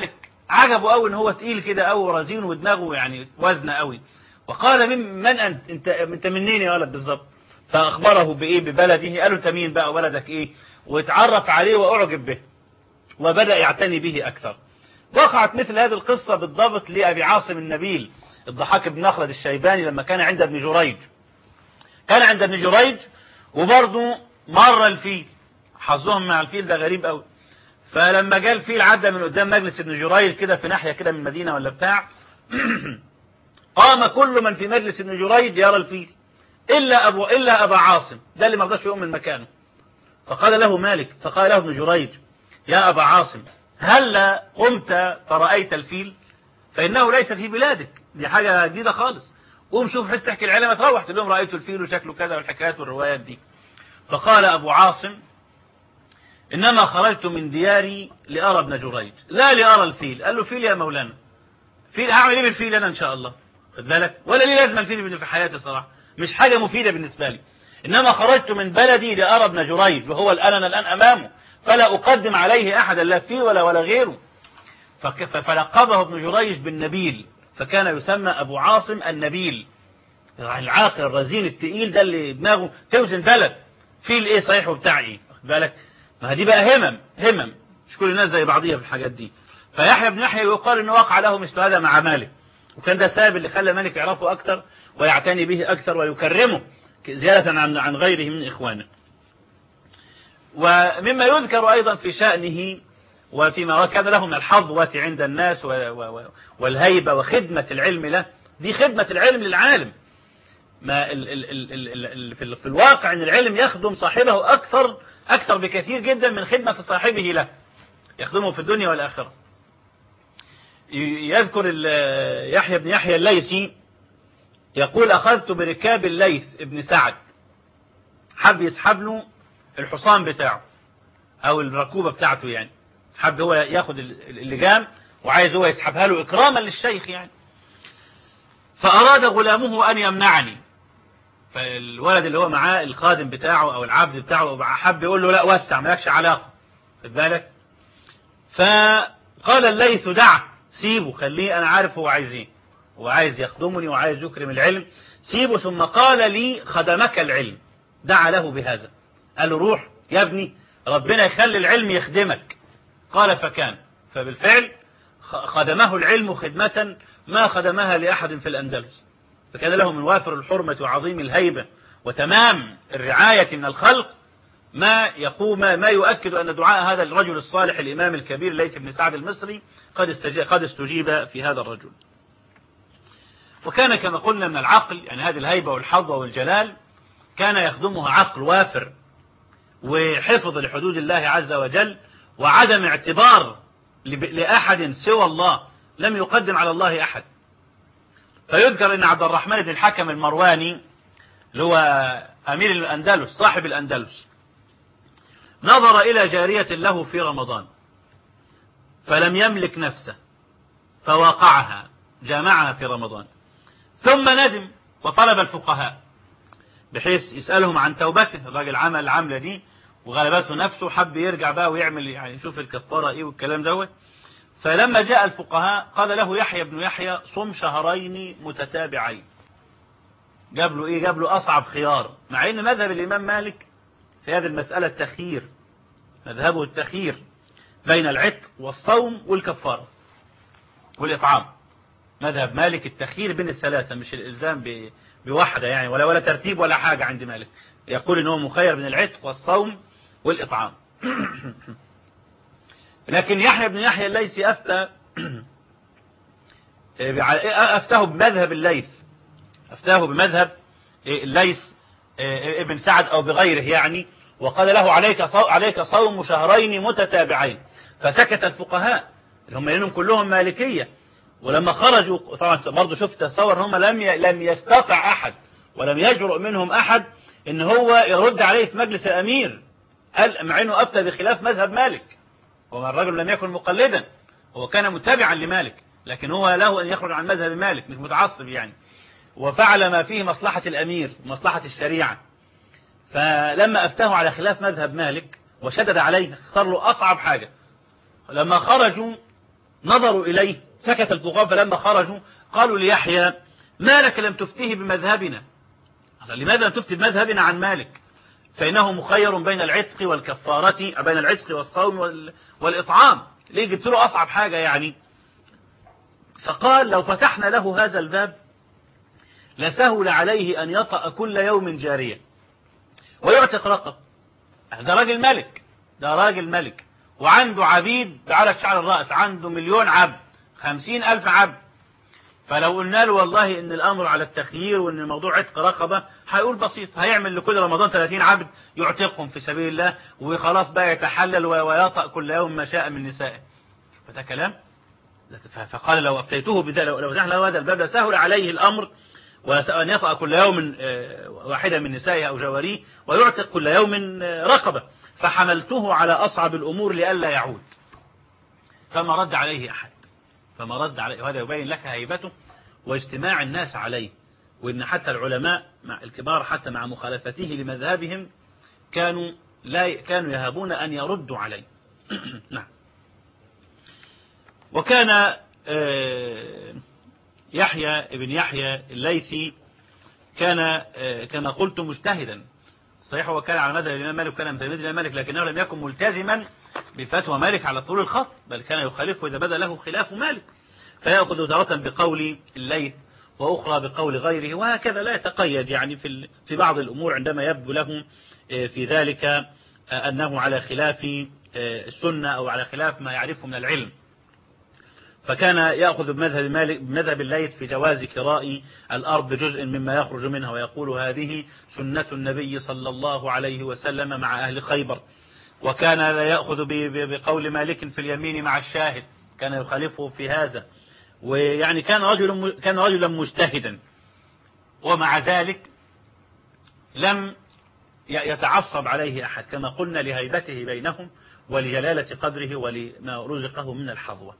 [SPEAKER 1] عجبه قوي ان هو تقيل كده قوي ورزين ودماغه يعني وزنه قوي وقال من من انت انت انت منين يا ولد بالظبط فاخبره بايه ببلده قال له انت مين بقى وبلدك ايه واتعرف عليه واعجب به وبدا يعتني به اكثر وقعت مثل هذه القصه بالضبط لابي عاصم النبيل الضحاك بن مخلد الشيباني لما كان عند ابن جريج كان عند ابن جريج وبرضه مر الفيل حظهم مع الفيل ده غريب قوي فلما جاء الفيل عدى من قدام مجلس ابن جريج كده في ناحيه كده من المدينه ولا بتاع قام كل من في مجلس ابن جريج يرى الفيل الا ابو الا ابا عاصم ده اللي ما رضاش يقوم من مكانه فقال له مالك فقال له ابن جريج يا ابا عاصم هل قمت فرأيت الفيل فإنه ليس في بلادك دي حاجة جديدة خالص قوم شوف حس تحكي العلم تروح تقول لهم رأيت الفيل وشكله كذا والحكايات والروايات دي فقال أبو عاصم إنما خرجت من دياري لأرى ابن جريج لا لأرى الفيل قال له فيل يا مولانا فيل هعمل ايه بالفيل أنا إن شاء الله خد بالك ولا لي لازم الفيل في حياتي صراحة مش حاجة مفيدة بالنسبة لي إنما خرجت من بلدي لأرى ابن جريج وهو الآن أنا الآن أمامه فلا أقدم عليه أحدا لا فيه ولا ولا غيره فلقبه ابن جريج بالنبيل فكان يسمى أبو عاصم النبيل يعني العاقل الرزين التقيل ده اللي دماغه توزن بلد فيه الايه صحيح وبتاع ايه واخد بالك ما دي بقى همم همم مش كل الناس زي بعضيها في الحاجات دي فيحيى بن يحيى يقال انه وقع له مثل هذا مع مالك وكان ده السبب اللي خلى مالك يعرفه اكثر ويعتني به اكثر ويكرمه زيادة عن عن غيره من اخوانه ومما يذكر ايضا في شأنه وفيما كان له من الحظوة عند الناس والهيبة وخدمة العلم له دي خدمة العلم للعالم ما ال ال ال ال ال في, في الواقع ان العلم يخدم صاحبه اكثر اكثر بكثير جدا من خدمة صاحبه له يخدمه في الدنيا والاخرة يذكر يحيى بن يحيى الليثي يقول اخذت بركاب الليث ابن سعد حب يسحب له الحصان بتاعه او الركوبة بتاعته يعني حب هو ياخد اللجام وعايز هو يسحبها له اكراما للشيخ يعني فاراد غلامه ان يمنعني فالولد اللي هو معاه الخادم بتاعه او العبد بتاعه حب يقول له لا وسع مالكش علاقه خد بالك فقال الليث دع سيبه خليه انا عارف هو عايز ايه هو عايز يخدمني وعايز يكرم العلم سيبه ثم قال لي خدمك العلم دعا له بهذا قال له روح يا ابني ربنا يخلي العلم يخدمك قال فكان فبالفعل خدمه العلم خدمة ما خدمها لأحد في الأندلس فكان له من وافر الحرمة وعظيم الهيبة وتمام الرعاية من الخلق ما يقوم ما يؤكد أن دعاء هذا الرجل الصالح الإمام الكبير ليث بن سعد المصري قد استجيب, قد استجيب في هذا الرجل وكان كما قلنا من العقل يعني هذه الهيبة والحظوة والجلال كان يخدمها عقل وافر وحفظ لحدود الله عز وجل وعدم اعتبار لأحد سوى الله لم يقدم على الله أحد فيذكر أن عبد الرحمن بن الحكم المرواني اللي هو أمير الأندلس صاحب الأندلس نظر إلى جارية له في رمضان فلم يملك نفسه فواقعها جامعها في رمضان ثم ندم وطلب الفقهاء بحيث يسألهم عن توبته الراجل عمل العملة دي وغلبته نفسه حب يرجع بقى ويعمل يعني يشوف الكفارة ايه والكلام دوت فلما جاء الفقهاء قال له يحيى بن يحيى صم شهرين متتابعين جاب له ايه جاب له اصعب خيار مع ان مذهب الامام مالك في هذه المسألة التخيير مذهبه التخيير بين العتق والصوم والكفارة والإطعام مذهب مالك التخيير بين الثلاثة مش الإلزام بواحدة يعني ولا ولا ترتيب ولا حاجة عند مالك يقول إن هو مخير بين العتق والصوم والإطعام لكن يحيى بن يحيى الليثي أفتى أفتاه بمذهب الليث أفتاه بمذهب الليث ابن سعد أو بغيره يعني وقال له عليك عليك صوم شهرين متتابعين فسكت الفقهاء اللي هم لأنهم كلهم مالكية ولما خرجوا طبعا برضه شفت تصور هم لم لم يستطع أحد ولم يجرؤ منهم أحد إن هو يرد عليه في مجلس الأمير قال مع إنه أفتى بخلاف مذهب مالك هو الرجل لم يكن مقلدا هو كان متابعا لمالك لكن هو له أن يخرج عن مذهب مالك مش متعصب يعني وفعل ما فيه مصلحة الأمير ومصلحة الشريعة فلما أفتاه على خلاف مذهب مالك وشدد عليه اختار له أصعب حاجة لما خرجوا نظروا إليه سكت الفقهاء فلما خرجوا قالوا ليحيى ما لك لم تفتيه بمذهبنا لماذا لم تفتي بمذهبنا عن مالك فإنه مخير بين العتق والكفارة بين العتق والصوم وال... والإطعام ليه جبت له أصعب حاجة يعني فقال لو فتحنا له هذا الباب لسهل عليه أن يطأ كل يوم جارية ويعتق رقب ده راجل ملك ده راجل ملك وعنده عبيد على شعر الرأس عنده مليون عبد خمسين ألف عبد فلو قلنا له والله ان الامر على التخيير وان الموضوع عتق رقبه هيقول بسيط هيعمل لكل رمضان 30 عبد يعتقهم في سبيل الله وخلاص بقى يتحلل ويطأ كل يوم ما شاء من نسائه فده كلام فقال لو افتيته بذلك لو فتحنا له هذا الباب لسهل عليه الامر وأن يطأ كل يوم واحدة من نسائه أو جواريه ويعتق كل يوم رقبة فحملته على أصعب الأمور لئلا يعود فما رد عليه أحد فما رد عليه وهذا يبين لك هيبته واجتماع الناس عليه وإن حتى العلماء مع الكبار حتى مع مخالفته لمذهبهم كانوا لا كانوا يهابون أن يردوا عليه نعم وكان يحيى ابن يحيى الليثي كان كما قلت مجتهدا صحيح هو كان على مذهب الإمام مالك وكان متلمذ الإمام مالك لكنه لم يكن ملتزما بفتوى مالك على طول الخط بل كان يخالفه إذا بدا له خلاف مالك فيأخذ تارة بقول الليث وأخرى بقول غيره وهكذا لا يتقيد يعني في في بعض الأمور عندما يبدو له في ذلك أنه على خلاف السنة أو على خلاف ما يعرفه من العلم فكان يأخذ بمذهب مالك بمذهب الليث في جواز كراء الأرض بجزء مما يخرج منها ويقول هذه سنة النبي صلى الله عليه وسلم مع أهل خيبر وكان لا يأخذ بقول مالك في اليمين مع الشاهد كان يخالفه في هذا ويعني كان رجل كان رجلا مجتهدا ومع ذلك لم يتعصب عليه أحد كما قلنا لهيبته بينهم ولجلالة قدره ولما رزقه من الحظوة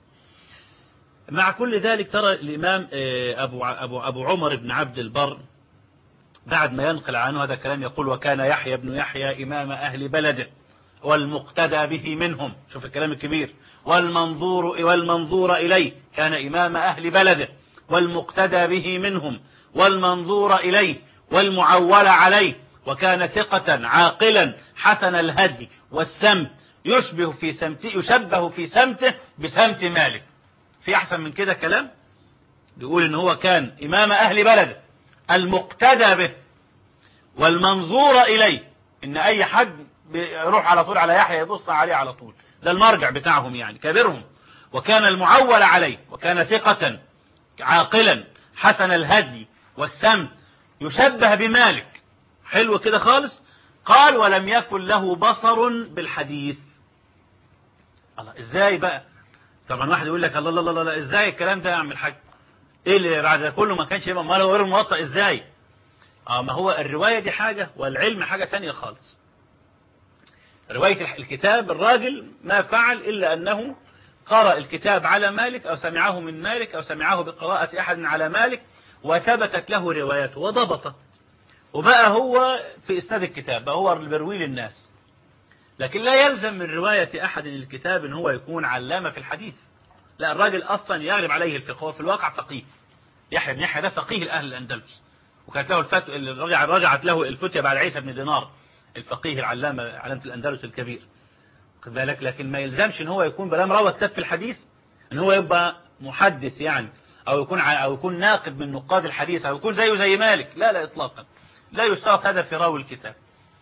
[SPEAKER 1] مع كل ذلك ترى الإمام أبو, أبو, أبو عمر بن عبد البر بعد ما ينقل عنه هذا الكلام يقول وكان يحيى بن يحيى إمام أهل بلده والمقتدى به منهم شوف الكلام الكبير والمنظور والمنظور إليه كان إمام أهل بلده والمقتدى به منهم والمنظور إليه والمعول عليه وكان ثقة عاقلا حسن الهدي والسمت يشبه في سمته يشبه في سمته بسمت مالك في أحسن من كده كلام بيقول إن هو كان إمام أهل بلده المقتدى به والمنظور إليه إن أي حد بيروح على طول على يحيى يبص عليه على طول ده المرجع بتاعهم يعني كبيرهم وكان المعول عليه وكان ثقة عاقلا حسن الهدي والسمت يشبه بمالك حلو كده خالص قال ولم يكن له بصر بالحديث الله ازاي بقى طبعا واحد يقول لك الله الله الله, الله ازاي الكلام ده يا عم الحاج ايه اللي بعد ده كله ما كانش يبقى امال هو غير الموطأ ازاي اه ما هو الرواية دي حاجة والعلم حاجة تانية خالص رواية الكتاب الراجل ما فعل إلا أنه قرأ الكتاب على مالك أو سمعه من مالك أو سمعه بقراءة أحد على مالك وثبتت له رواياته وضبطه وبقى هو في إسناد الكتاب بقى هو اللي بيروي للناس لكن لا يلزم من رواية أحد الكتاب أن هو يكون علامة في الحديث لا الراجل أصلا يغلب عليه الفقه هو في الواقع فقيه يحيى بن يحيى ده فقيه الأهل الأندلس وكانت له الفت... رجعت له الفتية بعد عيسى بن دينار الفقيه العلامة علامة الأندلس الكبير خد بالك لكن ما يلزمش ان هو يكون بلام روى كتاب في الحديث ان هو يبقى محدث يعني او يكون او يكون ناقد من نقاد الحديث او يكون زيه زي مالك لا لا اطلاقا لا يشترط هذا في راوي الكتاب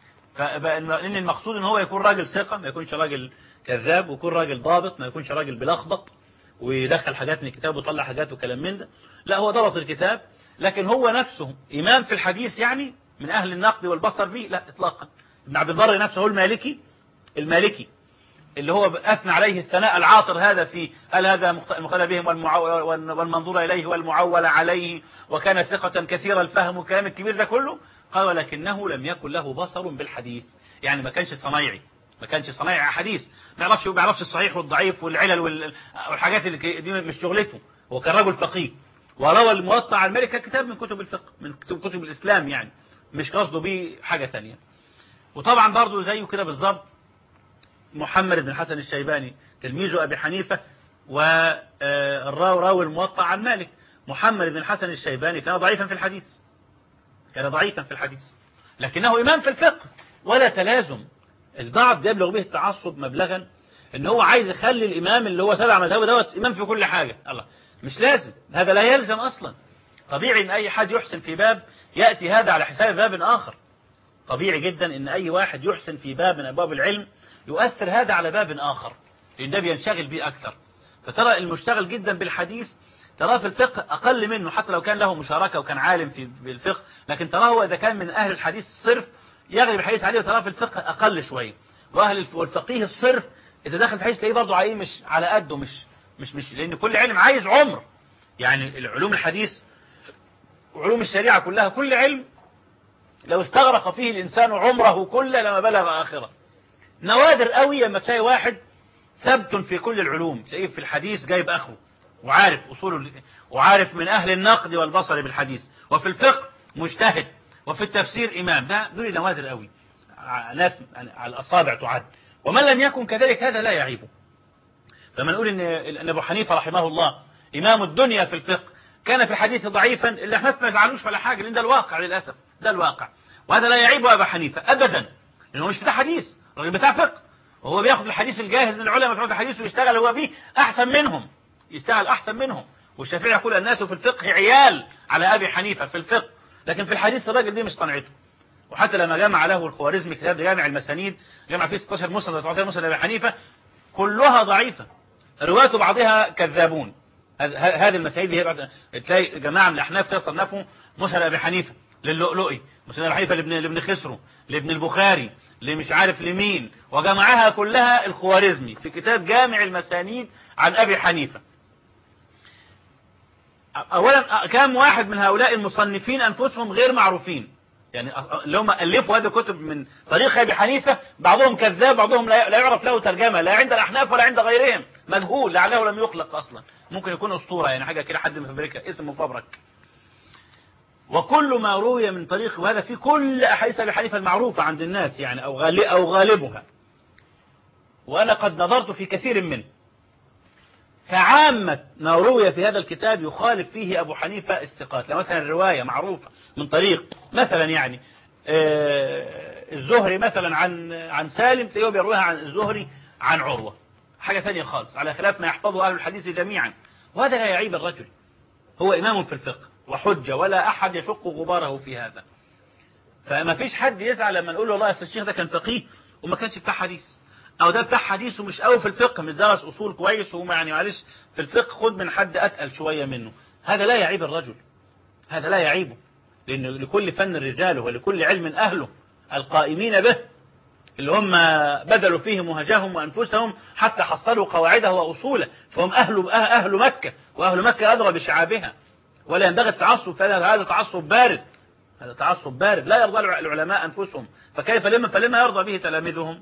[SPEAKER 1] فان المقصود ان هو يكون راجل ثقة ما يكونش راجل كذاب ويكون راجل ضابط ما يكونش راجل بلخبط ويدخل حاجات من الكتاب ويطلع حاجات وكلام من ده لا هو ضبط الكتاب لكن هو نفسه إمام في الحديث يعني من أهل النقد والبصر به لا إطلاقا ابن عبد البر نفسه هو المالكي المالكي اللي هو أثنى عليه الثناء العاطر هذا في هل هذا المقتدى بهم والمنظور إليه والمعول عليه وكان ثقة كثير الفهم والكلام الكبير ده كله قال ولكنه لم يكن له بصر بالحديث يعني ما كانش صنايعي ما كانش صنايعي حديث ما يعرفش ما يعرفش الصحيح والضعيف والعلل والحاجات اللي دي مش شغلته هو كان رجل فقيه وروى الموطأ على الملك كتاب من كتب الفقه من كتب الإسلام يعني مش قصده بيه حاجة تانية وطبعا برضه زيه كده بالظبط محمد بن الحسن الشيباني تلميذ أبي حنيفة والراوي راوي الموطأ عن مالك محمد بن الحسن الشيباني كان ضعيفا في الحديث كان ضعيفا في الحديث لكنه إمام في الفقه ولا تلازم البعض يبلغ به التعصب مبلغا ان هو عايز يخلي الامام اللي هو تبع مذهبه دوت امام في كل حاجه الله مش لازم هذا لا يلزم اصلا طبيعي ان اي حد يحسن في باب ياتي هذا على حساب باب اخر طبيعي جدا ان اي واحد يحسن في باب من ابواب العلم يؤثر هذا على باب اخر لان ده بينشغل به اكثر فترى المشتغل جدا بالحديث تراه في الفقه اقل منه حتى لو كان له مشاركه وكان عالم في الفقه لكن تراه اذا كان من اهل الحديث الصرف يغلب الحديث عليه وتراه في الفقه اقل شويه واهل والفقيه الصرف اذا دخل في الحديث تلاقيه برضه عليه مش على قده مش مش مش لان كل علم عايز عمر يعني العلوم الحديث وعلوم الشريعه كلها كل علم لو استغرق فيه الانسان عمره كله لما بلغ اخره نوادر قوي لما تلاقي واحد ثبت في كل العلوم تلاقيه في الحديث جايب اخره وعارف اصول وعارف من اهل النقد والبصر بالحديث وفي الفقه مجتهد وفي التفسير امام ده دول نوادر قوي ناس على الاصابع تعد ومن لم يكن كذلك هذا لا يعيبه فما نقول ان ان ابو حنيفه رحمه الله امام الدنيا في الفقه كان في الحديث ضعيفا اللي احنا ما نزعلوش ولا حاجه لان ده الواقع للاسف ده الواقع وهذا لا يعيب ابا حنيفه ابدا لانه مش بتاع حديث الراجل بتاع فقه وهو بياخد الحديث الجاهز من العلماء بتوع الحديث ويشتغل هو بيه احسن منهم يشتغل احسن منهم والشافعي يقول الناس في الفقه عيال على ابي حنيفه في الفقه لكن في الحديث الراجل دي مش صنعته وحتى لما جمع له الخوارزمي كتاب جامع المسانيد جمع فيه 16 مسند 17 مسند ابي حنيفه كلها ضعيفه روايه بعضها كذابون هذه المسانيد هي تلاقي جماعه من الاحناف كده صنفوا مسند ابي حنيفه للؤلؤي مسند ابي حنيفه لابن لابن خسرو لابن البخاري لمش عارف لمين وجمعها كلها الخوارزمي في كتاب جامع المسانيد عن ابي حنيفه اولا كم واحد من هؤلاء المصنفين انفسهم غير معروفين يعني اللي هم الفوا هذه الكتب من طريق ابي حنيفه بعضهم كذاب بعضهم لا يعرف له ترجمه لا عند الاحناف ولا عند غيرهم مجهول لعله لم يخلق اصلا ممكن يكون اسطوره يعني حاجه كده حد مفبركها اسم مفبرك وكل ما روي من طريق وهذا في كل احاديث ابي حنيفه المعروفه عند الناس يعني او غالب او غالبها وانا قد نظرت في كثير منه فعامة ما روي في هذا الكتاب يخالف فيه أبو حنيفة الثقات لو مثلا الرواية معروفة من طريق مثلا يعني الزهري مثلا عن عن سالم تلاقيه بيرويها عن الزهري عن عروة حاجة ثانية خالص على خلاف ما يحفظه أهل الحديث جميعا وهذا لا يعيب الرجل هو إمام في الفقه وحجة ولا أحد يشق غباره في هذا فما فيش حد يزعل لما نقول له والله أصل الشيخ ده كان فقيه وما كانش بتاع حديث او ده بتاع حديث ومش قوي في الفقه مش درس اصول كويس وما يعني معلش في الفقه خد من حد اتقل شويه منه هذا لا يعيب الرجل هذا لا يعيبه لان لكل فن رجاله ولكل علم اهله القائمين به اللي هم بذلوا فيه مهجهم وانفسهم حتى حصلوا قواعده واصوله فهم اهل اهل مكه واهل مكه ادرى بشعابها ولا ينبغي التعصب فهذا هذا تعصب بارد هذا تعصب بارد لا يرضى العلماء انفسهم فكيف لما فلما يرضى به تلاميذهم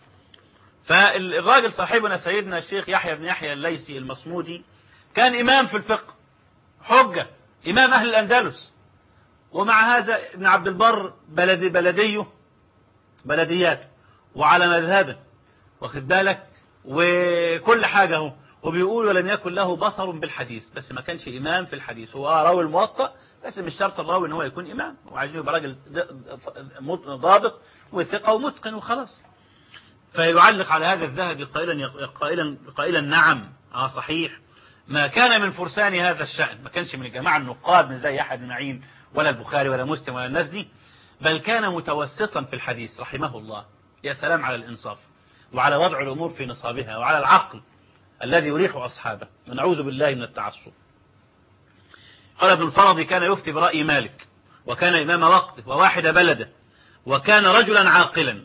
[SPEAKER 1] فالراجل صاحبنا سيدنا الشيخ يحيى بن يحيى الليثي المصمودي كان إمام في الفقه حجة إمام أهل الأندلس ومع هذا ابن عبد البر بلدي بلديه بلديات وعلى مذهبه واخد بالك وكل حاجة هو وبيقول ولم يكن له بصر بالحديث بس ما كانش إمام في الحديث هو راوي الموطأ بس مش شرط الراوي ان هو يكون إمام وعايزين يبقى راجل ضابط وثقة ومتقن وخلاص فيعلق على هذا الذهبي قائلا قائلا قائلا نعم اه صحيح ما كان من فرسان هذا الشأن ما كانش من الجماعة النقاد من زي يحيى بن معين ولا البخاري ولا مسلم ولا الناس دي بل كان متوسطا في الحديث رحمه الله يا سلام على الإنصاف وعلى وضع الأمور في نصابها وعلى العقل الذي يريح أصحابه ونعوذ بالله من التعصب قال ابن الفرض كان يفتي برأي مالك وكان إمام وقته وواحد بلده وكان رجلا عاقلا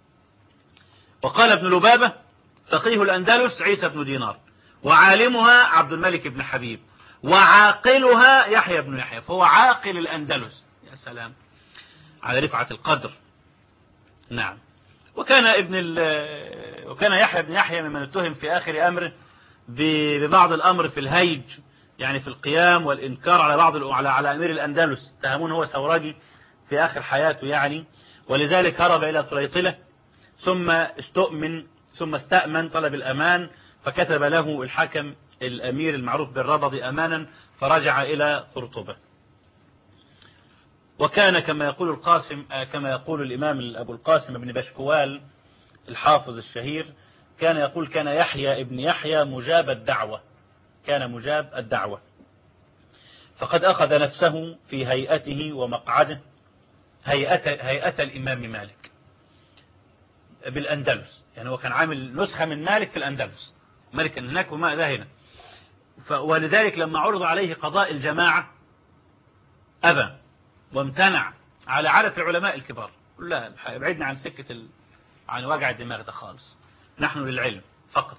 [SPEAKER 1] وقال ابن لبابة فقيه الأندلس عيسى بن دينار وعالمها عبد الملك بن حبيب وعاقلها يحيى بن يحيى فهو عاقل الأندلس يا سلام على رفعة القدر نعم وكان ابن وكان يحيى بن يحيى ممن اتهم في آخر أمره ببعض الأمر في الهيج يعني في القيام والإنكار على بعض على على أمير الأندلس اتهمون هو ثورجي في آخر حياته يعني ولذلك هرب إلى سليطلة ثم استؤمن ثم استأمن طلب الأمان فكتب له الحكم الأمير المعروف بالربض أمانا فرجع إلى قرطبة وكان كما يقول القاسم كما يقول الإمام أبو القاسم بن بشكوال الحافظ الشهير كان يقول كان يحيى ابن يحيى مجاب الدعوة كان مجاب الدعوة فقد أخذ نفسه في هيئته ومقعده هيئة, هيئة الإمام مالك بالأندلس يعني هو كان عامل نسخة من مالك في الأندلس مالك كان هناك وما ذا هنا ولذلك لما عرض عليه قضاء الجماعة أبى وامتنع على عادة العلماء الكبار لا ابعدنا عن سكة ال... عن وجع الدماغ ده خالص نحن للعلم فقط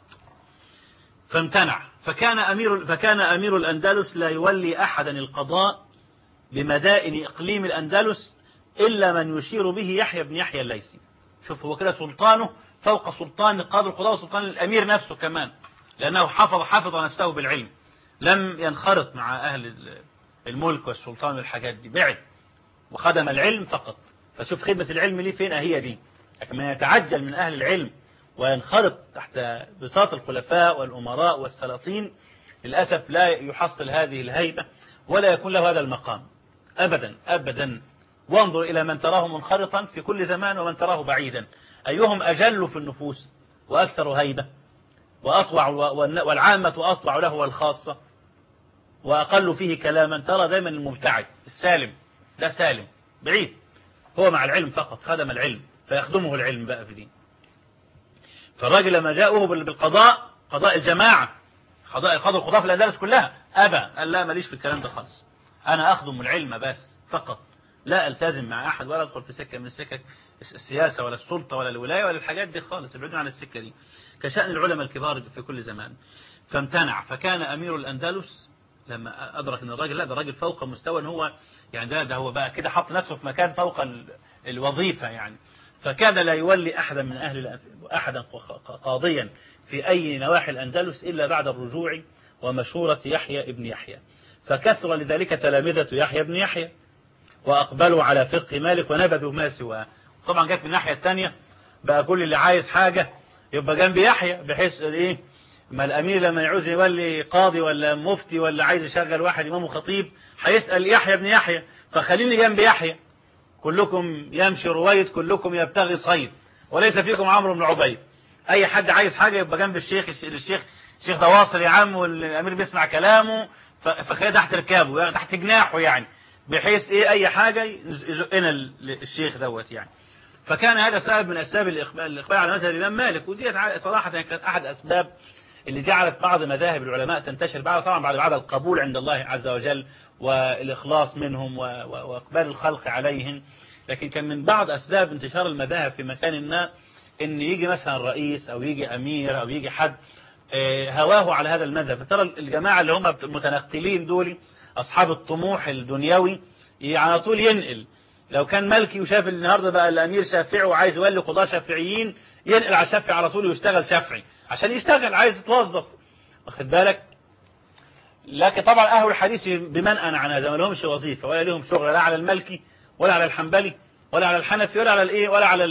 [SPEAKER 1] فامتنع فكان أمير فكان أمير الأندلس لا يولي أحدا القضاء بمدائن إقليم الأندلس إلا من يشير به يحيى بن يحيى الليثي شوف هو كده سلطانه فوق سلطان قاضي القضاء وسلطان الأمير نفسه كمان لأنه حفظ حفظ نفسه بالعلم لم ينخرط مع أهل الملك والسلطان والحاجات دي بعد وخدم العلم فقط فشوف خدمة العلم ليه فين هي دي لكن من يتعجل من أهل العلم وينخرط تحت بساط الخلفاء والأمراء والسلاطين للأسف لا يحصل هذه الهيبة ولا يكون له هذا المقام أبدا أبدا وانظر إلى من تراه منخرطا في كل زمان ومن تراه بعيدا أيهم أجل في النفوس وأكثر هيبة وأطوع والعامة أطوع له والخاصة وأقل فيه كلاما ترى دائما المبتعد السالم لا سالم بعيد هو مع العلم فقط خدم العلم فيخدمه العلم بقى في دين فالراجل لما جاءه بالقضاء قضاء الجماعة قضاء قضاء القضاء في الأندلس كلها أبى قال لا ماليش في الكلام ده خالص أنا أخدم العلم بس فقط لا ألتزم مع أحد ولا أدخل في سكة من السكك السياسة ولا السلطة ولا الولاية ولا الحاجات دي خالص ابعدوا عن السكة دي كشأن العلماء الكبار في كل زمان فامتنع فكان أمير الأندلس لما أدرك أن الراجل لا ده راجل فوق مستوى أن هو يعني ده, ده هو بقى كده حط نفسه في مكان فوق الوظيفة يعني فكاد لا يولي أحدا من أهل أحدا قاضيا في أي نواحي الأندلس إلا بعد الرجوع ومشورة يحيى ابن يحيى فكثر لذلك تلامذة يحيى ابن يحيى وأقبلوا على فقه مالك ونبذوا ما سواه طبعا جت من الناحية الثانية بقى كل اللي عايز حاجة يبقى جنب يحيى بحيث ايه ما الأمير لما يعوز يولي قاضي ولا مفتي ولا عايز يشغل واحد إمام خطيب هيسأل يحيى بن يحيى فخليني جنب يحيى كلكم يمشي رويد كلكم يبتغي صيد وليس فيكم عمرو بن عبيد أي حد عايز حاجة يبقى جنب الشيخ الشيخ الشيخ ده واصل يا عم والأمير بيسمع كلامه فخليه تحت ركابه تحت جناحه يعني بحيث ايه اي حاجة يزقنا الشيخ دوت يعني فكان هذا سبب من اسباب الاقبال, الإقبال على مذهب الامام مالك ودي صراحة كانت احد اسباب اللي جعلت بعض مذاهب العلماء تنتشر بعد طبعا بعد بعد القبول عند الله عز وجل والإخلاص منهم وإقبال الخلق عليهم لكن كان من بعض أسباب انتشار المذاهب في مكان ما إن يجي مثلا رئيس أو يجي أمير أو يجي حد هواه على هذا المذهب فترى الجماعة اللي هم المتنقلين دول أصحاب الطموح الدنيوي على طول ينقل لو كان ملكي وشاف النهارده بقى الأمير شافعي وعايز يولي قضاة شافعيين ينقل على الشافعي على طول ويشتغل شافعي عشان يشتغل عايز يتوظف واخد بالك لكن طبعا أهل الحديث بمنأى عن هذا ما لهمش وظيفة ولا لهم شغل لا على المالكي ولا على الحنبلي ولا على الحنفي ولا على الايه ولا على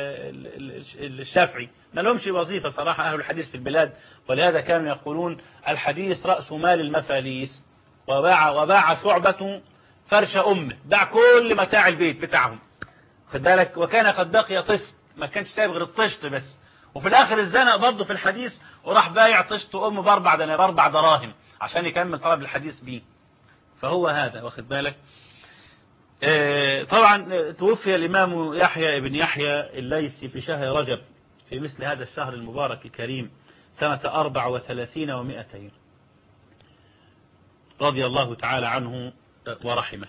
[SPEAKER 1] الشافعي ما لهمش وظيفة صراحة أهل الحديث في البلاد ولهذا كانوا يقولون الحديث رأس مال المفاليس وباع وباع شعبة فرش أمه باع كل متاع البيت بتاعهم خد بالك وكان قد بقي طست ما كانش سايب غير الطشت بس وفي الآخر اتزنق برضه في الحديث وراح بايع طشت أمه بأربع دنانير بأربع دراهم عشان يكمل طلب الحديث بيه فهو هذا واخد بالك اه طبعا توفي الإمام يحيى بن يحيى الليثي في شهر رجب في مثل هذا الشهر المبارك الكريم سنة أربع وثلاثين ومائتين رضي الله تعالى عنه ورحمه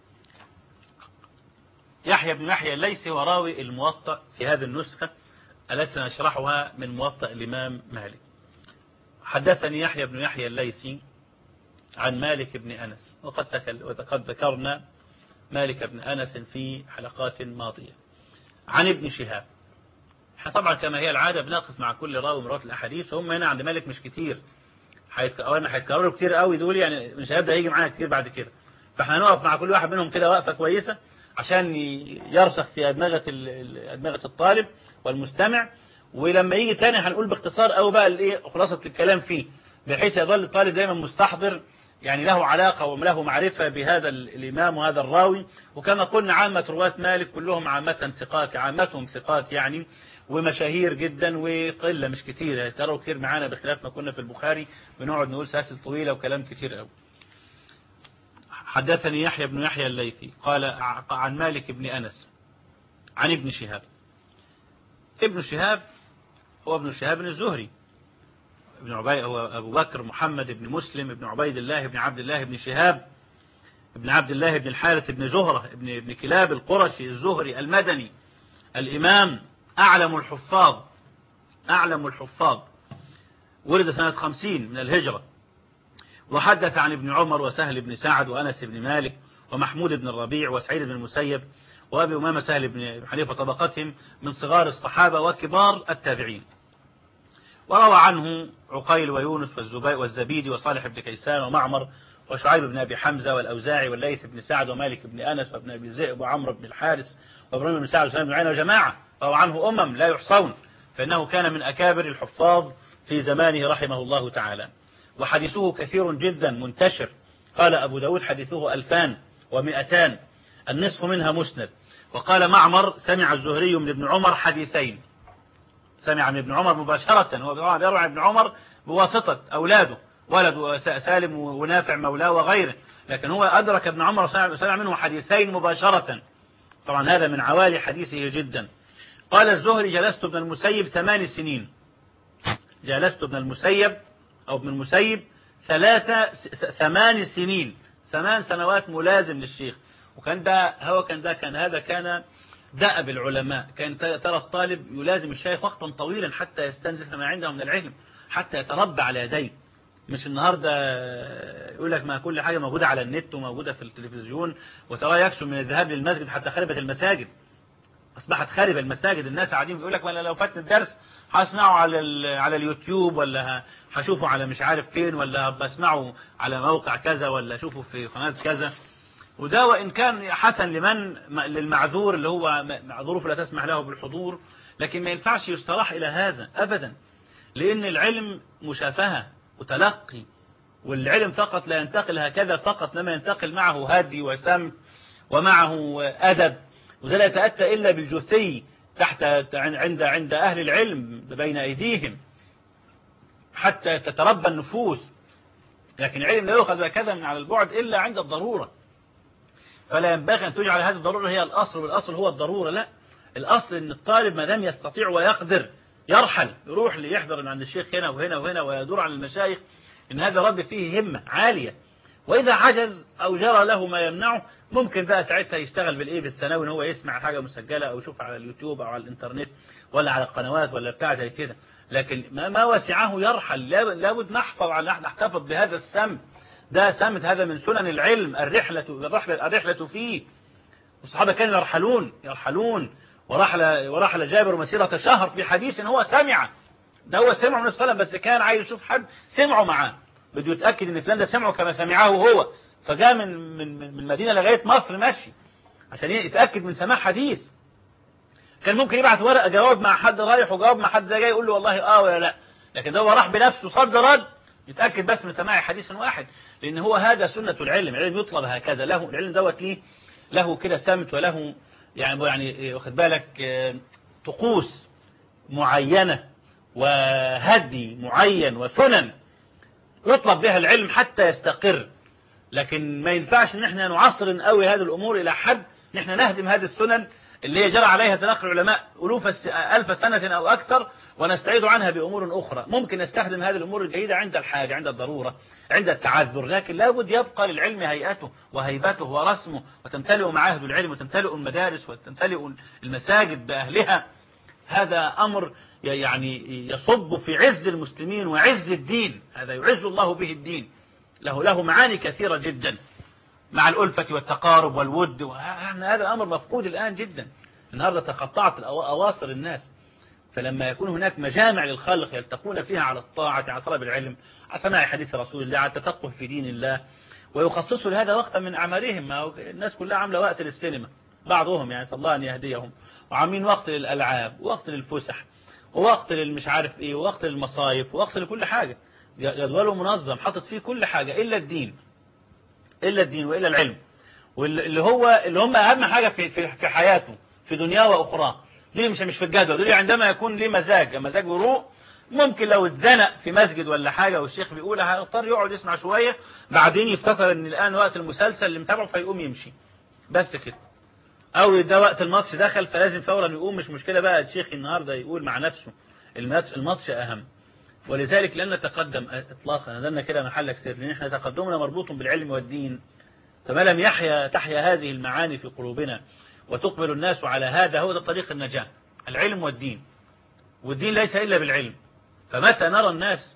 [SPEAKER 1] يحيى بن يحيى الليثي وراوي الموطأ في هذه النسخة التي نشرحها من موطأ الإمام مالك حدثني يحيى بن يحيى الليثي عن مالك بن أنس وقد, وقد ذكرنا مالك بن أنس في حلقات ماضية عن ابن شهاب طبعا كما هي العادة بنقف مع كل راوي من رواة الأحاديث هم هنا عند مالك مش كتير أولا هيتكرروا كتير قوي دول يعني ابن شهاب ده هيجي معانا كتير بعد كده فاحنا هنقف مع كل واحد منهم كده وقفة كويسة عشان يرسخ في أدمغة أدمغة الطالب والمستمع ولما يجي تاني هنقول باختصار أو بقى الايه خلاصة الكلام فيه بحيث يظل الطالب دايما مستحضر يعني له علاقة وله معرفة بهذا الإمام وهذا الراوي وكما قلنا عامة رواة مالك كلهم عامة ثقات عامتهم ثقات يعني ومشاهير جدا وقلة مش كتير تروا كتير معانا بخلاف ما كنا في البخاري بنقعد نقول سلاسل طويلة وكلام كتير قوي حدثني يحيى بن يحيى الليثي قال عن مالك بن أنس عن ابن شهاب ابن شهاب هو ابن شهاب الزهري ابن عبيد هو أبو بكر محمد بن مسلم بن عبيد الله بن عبد الله بن شهاب ابن عبد الله بن الحارث بن زهرة ابن ابن كلاب القرشي الزهري المدني الإمام أعلم الحفاظ أعلم الحفاظ ولد سنة خمسين من الهجرة وحدث عن ابن عمر وسهل بن سعد وأنس بن مالك ومحمود بن الربيع وسعيد بن المسيب وأبي أمامة سهل بن حنيفة طبقتهم من صغار الصحابة وكبار التابعين وروى عنه عقيل ويونس والزبير والزبيدي وصالح بن كيسان ومعمر وشعيب بن أبي حمزة والأوزاعي والليث بن سعد ومالك بن أنس وابن أبي ذئب وعمرو بن الحارس وابراهيم بن سعد وسليم بن عينة وجماعة روى عنه أمم لا يحصون فإنه كان من أكابر الحفاظ في زمانه رحمه الله تعالى وحديثه كثير جدا منتشر قال أبو داود حديثه ألفان ومئتان النصف منها مسند وقال معمر سمع الزهري من ابن عمر حديثين سمع من ابن عمر مباشرة هو بيروي عن ابن عمر بواسطة أولاده ولد سالم ونافع مولاه وغيره لكن هو أدرك ابن عمر سمع منه حديثين مباشرة طبعا هذا من عوالي حديثه جدا قال الزهري جلست ابن المسيب ثمان سنين جلست ابن المسيب أو ابن المسيب ثلاثة ثمان سنين ثمان سنوات ملازم للشيخ وكان ده هو كان ده كان هذا كان دأب العلماء كان ترى الطالب يلازم الشيخ وقتا طويلا حتى يستنزف ما عنده من العلم حتى يتربى على يديه مش النهاردة يقول لك ما كل حاجة موجودة على النت وموجودة في التلفزيون وترى يكسو من الذهاب للمسجد حتى خربت المساجد أصبحت خاربة المساجد الناس قاعدين بيقول لك ولا لو فات الدرس هسمعه على على اليوتيوب ولا هشوفه على مش عارف فين ولا بسمعه على موقع كذا ولا اشوفه في قناة كذا وده وإن كان حسن لمن للمعذور اللي هو ظروفه لا تسمح له بالحضور لكن ما ينفعش يستراح إلى هذا أبدا لأن العلم مشافهة وتلقي والعلم فقط لا ينتقل هكذا فقط لما ينتقل معه هدي وسمت ومعه أدب وده لا يتأتى إلا بالجثي تحت عند عند أهل العلم بين أيديهم حتى تتربى النفوس لكن العلم لا يؤخذ هكذا من على البعد إلا عند الضرورة فلا ينبغي أن تجعل هذه الضرورة هي الأصل والأصل هو الضرورة لا الأصل أن الطالب ما دام يستطيع ويقدر يرحل يروح ليحضر من عند الشيخ هنا وهنا وهنا ويدور على المشايخ إن هذا رب فيه همة عالية وإذا عجز أو جرى له ما يمنعه ممكن بقى ساعتها يشتغل بالإيه بالثانوي إن هو يسمع حاجة مسجلة أو يشوف على اليوتيوب أو على الإنترنت ولا على القنوات ولا بتاع زي كده لكن ما, ما وسعه يرحل لابد نحفظ على نحتفظ بهذا السمت ده سمت هذا من سنن العلم الرحلة الرحلة, الرحلة فيه والصحابة كانوا يرحلون يرحلون ورحل ورحل جابر مسيرة شهر في حديث هو سمع ده هو سمعه من الصلاة بس كان عايز يشوف حد سمعه معاه بده يتأكد ان فلان ده سمعه كما سمعه هو فجاء من من من المدينة لغاية مصر ماشي عشان يتأكد من سماع حديث كان ممكن يبعت ورقة جواب مع حد رايح وجواب مع حد جاي يقول له والله اه ولا لا لكن ده هو راح بنفسه صد رد يتأكد بس من سماع حديث واحد لأن هو هذا سنة العلم العلم يطلب هكذا له العلم دوت ليه له كده سمت وله يعني يعني واخد بالك طقوس معينة وهدي معين وسنن يطلب بها العلم حتى يستقر لكن ما ينفعش ان احنا نعصر قوي هذه الامور الى حد ان احنا نهدم هذه السنن اللي هي جرى عليها تلقي العلماء ألوف ألف سنة أو أكثر ونستعيد عنها بأمور أخرى ممكن نستخدم هذه الأمور الجيدة عند الحاجة عند الضرورة عند التعذر لكن لابد يبقى للعلم هيئته وهيبته ورسمه وتمتلئ معاهد العلم وتمتلئ المدارس وتمتلئ المساجد بأهلها هذا أمر يعني يصب في عز المسلمين وعز الدين هذا يعز الله به الدين له له معاني كثيرة جدا مع الألفة والتقارب والود هذا أمر مفقود الآن جدا النهاردة تقطعت أواصر الناس فلما يكون هناك مجامع للخلق يلتقون فيها على الطاعة على طلب العلم على سماع حديث رسول الله على التفقه في دين الله ويخصصوا لهذا وقتا من أعمارهم ما الناس كلها عاملة وقت للسينما بعضهم يعني صلى الله أن يهديهم وعاملين وقت للألعاب ووقت للفسح ووقت للمش عارف ايه ووقت للمصايف ووقت لكل حاجة جدوله منظم حاطط فيه كل حاجة إلا الدين إلا الدين وإلا العلم واللي هو اللي هم أهم حاجة في في في حياته في دنياه وأخراه ليه مش مش في الجدول دول عندما يكون ليه مزاج مزاج وروق ممكن لو اتزنق في مسجد ولا حاجة والشيخ بيقول هيضطر يقعد يسمع شوية بعدين يفتكر ان الآن وقت المسلسل اللي متابعه فيقوم يمشي بس كده او ده وقت الماتش دخل فلازم فورا يقوم مش مشكلة بقى الشيخ النهاردة يقول مع نفسه الماتش, الماتش اهم ولذلك لن نتقدم اطلاقا نزلنا كده محلك سر لان احنا تقدمنا مربوط بالعلم والدين فما لم يحيا تحيا هذه المعاني في قلوبنا وتقبل الناس على هذا هو ده طريق النجاة العلم والدين والدين ليس إلا بالعلم فمتى نرى الناس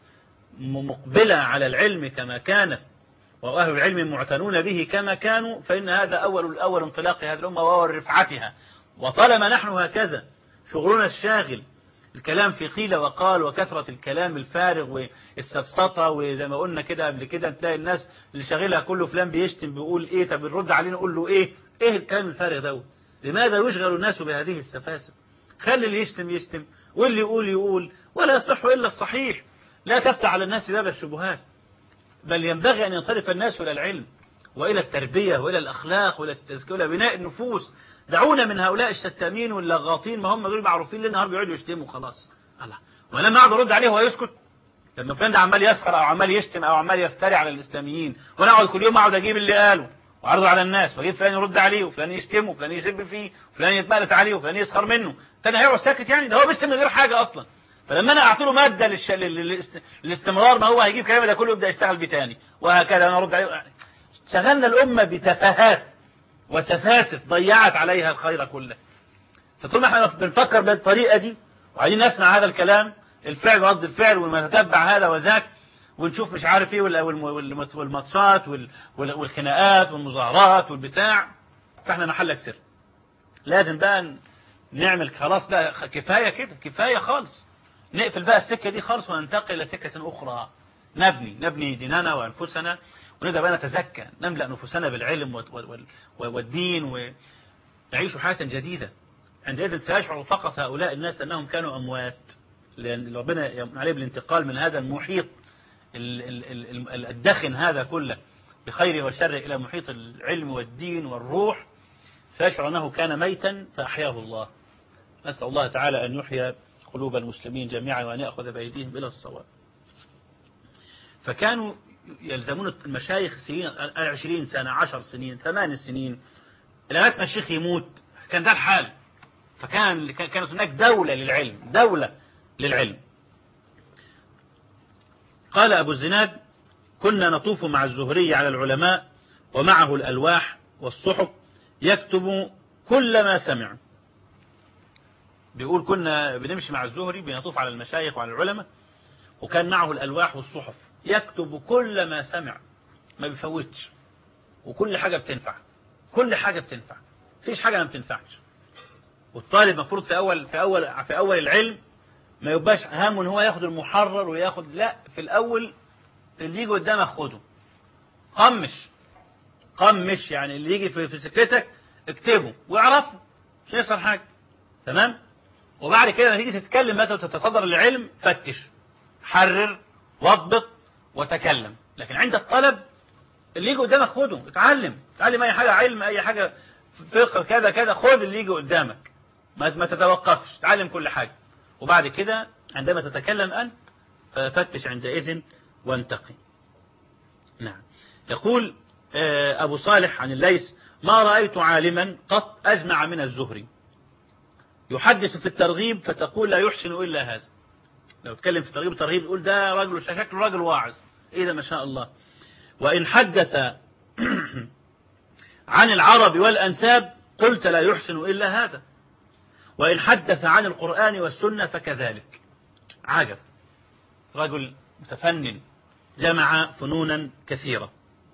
[SPEAKER 1] مقبلة على العلم كما كانت وأهل العلم معتنون به كما كانوا فإن هذا أول الأول انطلاق هذه الأمة وأول رفعتها وطالما نحن هكذا شغلنا الشاغل الكلام في قيل وقال وكثرة الكلام الفارغ والسفسطة وزي ما قلنا كده قبل كده تلاقي الناس اللي شاغلها كله فلان بيشتم بيقول ايه طب بنرد عليه نقول له ايه ايه الكلام الفارغ ده لماذا يشغل الناس بهذه السفاسف خلي اللي يشتم يشتم واللي يقول يقول ولا يصح إلا الصحيح لا تفتح على الناس باب الشبهات بل ينبغي أن ينصرف الناس إلى العلم وإلى التربية وإلى الأخلاق وإلى التزكية وإلى بناء النفوس دعونا من هؤلاء الشتامين واللغاطين ما هم دول معروفين ليل نهار بيقعدوا يشتموا خلاص الله ولما اقعد ارد عليه هو يسكت لما فلان ده عمال يسخر او عمال يشتم او عمال يفتري على الاسلاميين وانا اقعد كل يوم اقعد اجيب اللي قاله وعرضه على الناس واجيب فلان يرد عليه وفلان يشتمه وفلان يسب فيه وفلان يتمالت عليه وفلان يسخر منه تاني هيقعد ساكت يعني ده هو بيشتم من غير حاجه اصلا فلما انا اعطي له ماده للش... للاستمرار ما هو هيجيب كلام ده كله يبدا يشتغل بيه تاني وهكذا انا ارد عليه شغلنا الامه بتفاهات وسفاسف ضيعت عليها الخير كله فطول ما احنا بنفكر بالطريقه دي وعايزين نسمع هذا الكلام الفعل ورد الفعل ونتتبع هذا وذاك ونشوف مش عارف ايه والماتشات والخناقات والمظاهرات والبتاع فاحنا محلك سر لازم بقى نعمل خلاص بقى كفايه كده كفايه خالص نقفل بقى السكه دي خالص وننتقل الى سكه اخرى نبني نبني ديننا وانفسنا ونبدا بقى نتزكى نملا نفوسنا بالعلم والدين ونعيش حياه جديده عندئذ سيشعر فقط هؤلاء الناس انهم كانوا اموات لان ربنا يمن عليه بالانتقال من هذا المحيط الدخن هذا كله بخير وشر إلى محيط العلم والدين والروح سيشعر أنه كان ميتا فأحياه الله نسأل الله تعالى أن يحيي قلوب المسلمين جميعا وأن يأخذ بأيديهم إلى الصواب فكانوا يلزمون المشايخ سنين عشرين سنة عشر سنين ثمان سنين لغاية ما الشيخ يموت كان ده الحال فكان كانت هناك دولة للعلم دولة للعلم قال أبو الزناد كنا نطوف مع الزهري على العلماء ومعه الألواح والصحف يكتب كل ما سمع بيقول كنا بنمشي مع الزهري بنطوف على المشايخ وعلى العلماء وكان معه الألواح والصحف يكتب كل ما سمع ما بيفوتش وكل حاجة بتنفع كل حاجة بتنفع فيش حاجة ما بتنفعش والطالب مفروض في أول في أول في أول العلم ما يبقاش هم ان هو ياخد المحرر وياخد لا في الاول اللي يجي قدامك خده قمش قمش يعني اللي يجي في, في سكتك اكتبه واعرفه مش هيحصل حاجه تمام وبعد كده لما تيجي تتكلم مثلا وتتصدر العلم فتش حرر واضبط وتكلم لكن عند الطلب اللي يجي قدامك خده اتعلم اتعلم اي حاجه علم اي حاجه فقه كذا كذا خد اللي يجي قدامك ما ما تتوقفش اتعلم كل حاجه وبعد كده عندما تتكلم أنت ففتش عندئذ وانتقي نعم يقول أبو صالح عن الليث ما رأيت عالما قط أجمع من الزهري يحدث في الترغيب فتقول لا يحسن إلا هذا لو تكلم في الترغيب الترغيب يقول ده رجل شكله رجل واعظ إيه ده ما شاء الله وإن حدث عن العرب والأنساب قلت لا يحسن إلا هذا وإن حدث عن القرآن والسنة فكذلك عجب رجل متفنن جمع فنونا كثيرة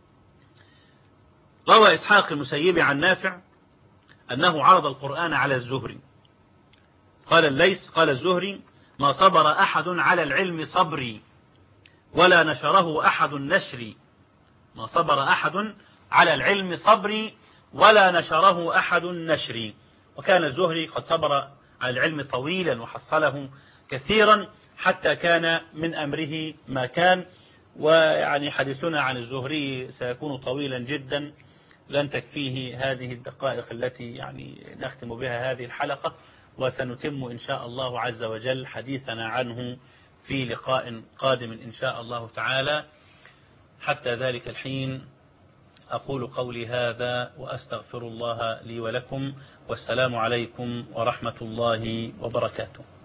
[SPEAKER 1] روى إسحاق المسيب عن نافع أنه عرض القرآن على الزهري قال الليث قال الزهري ما صبر أحد على العلم صبري ولا نشره أحد نشري ما صبر أحد على العلم صبري ولا نشره أحد نشري وكان الزهري قد صبر على العلم طويلا وحصله كثيرا حتى كان من أمره ما كان ويعني حديثنا عن الزهري سيكون طويلا جدا لن تكفيه هذه الدقائق التي يعني نختم بها هذه الحلقة وسنتم إن شاء الله عز وجل حديثنا عنه في لقاء قادم إن شاء الله تعالى حتى ذلك الحين أقول قولي هذا وأستغفر الله لي ولكم والسلام عليكم ورحمة الله وبركاته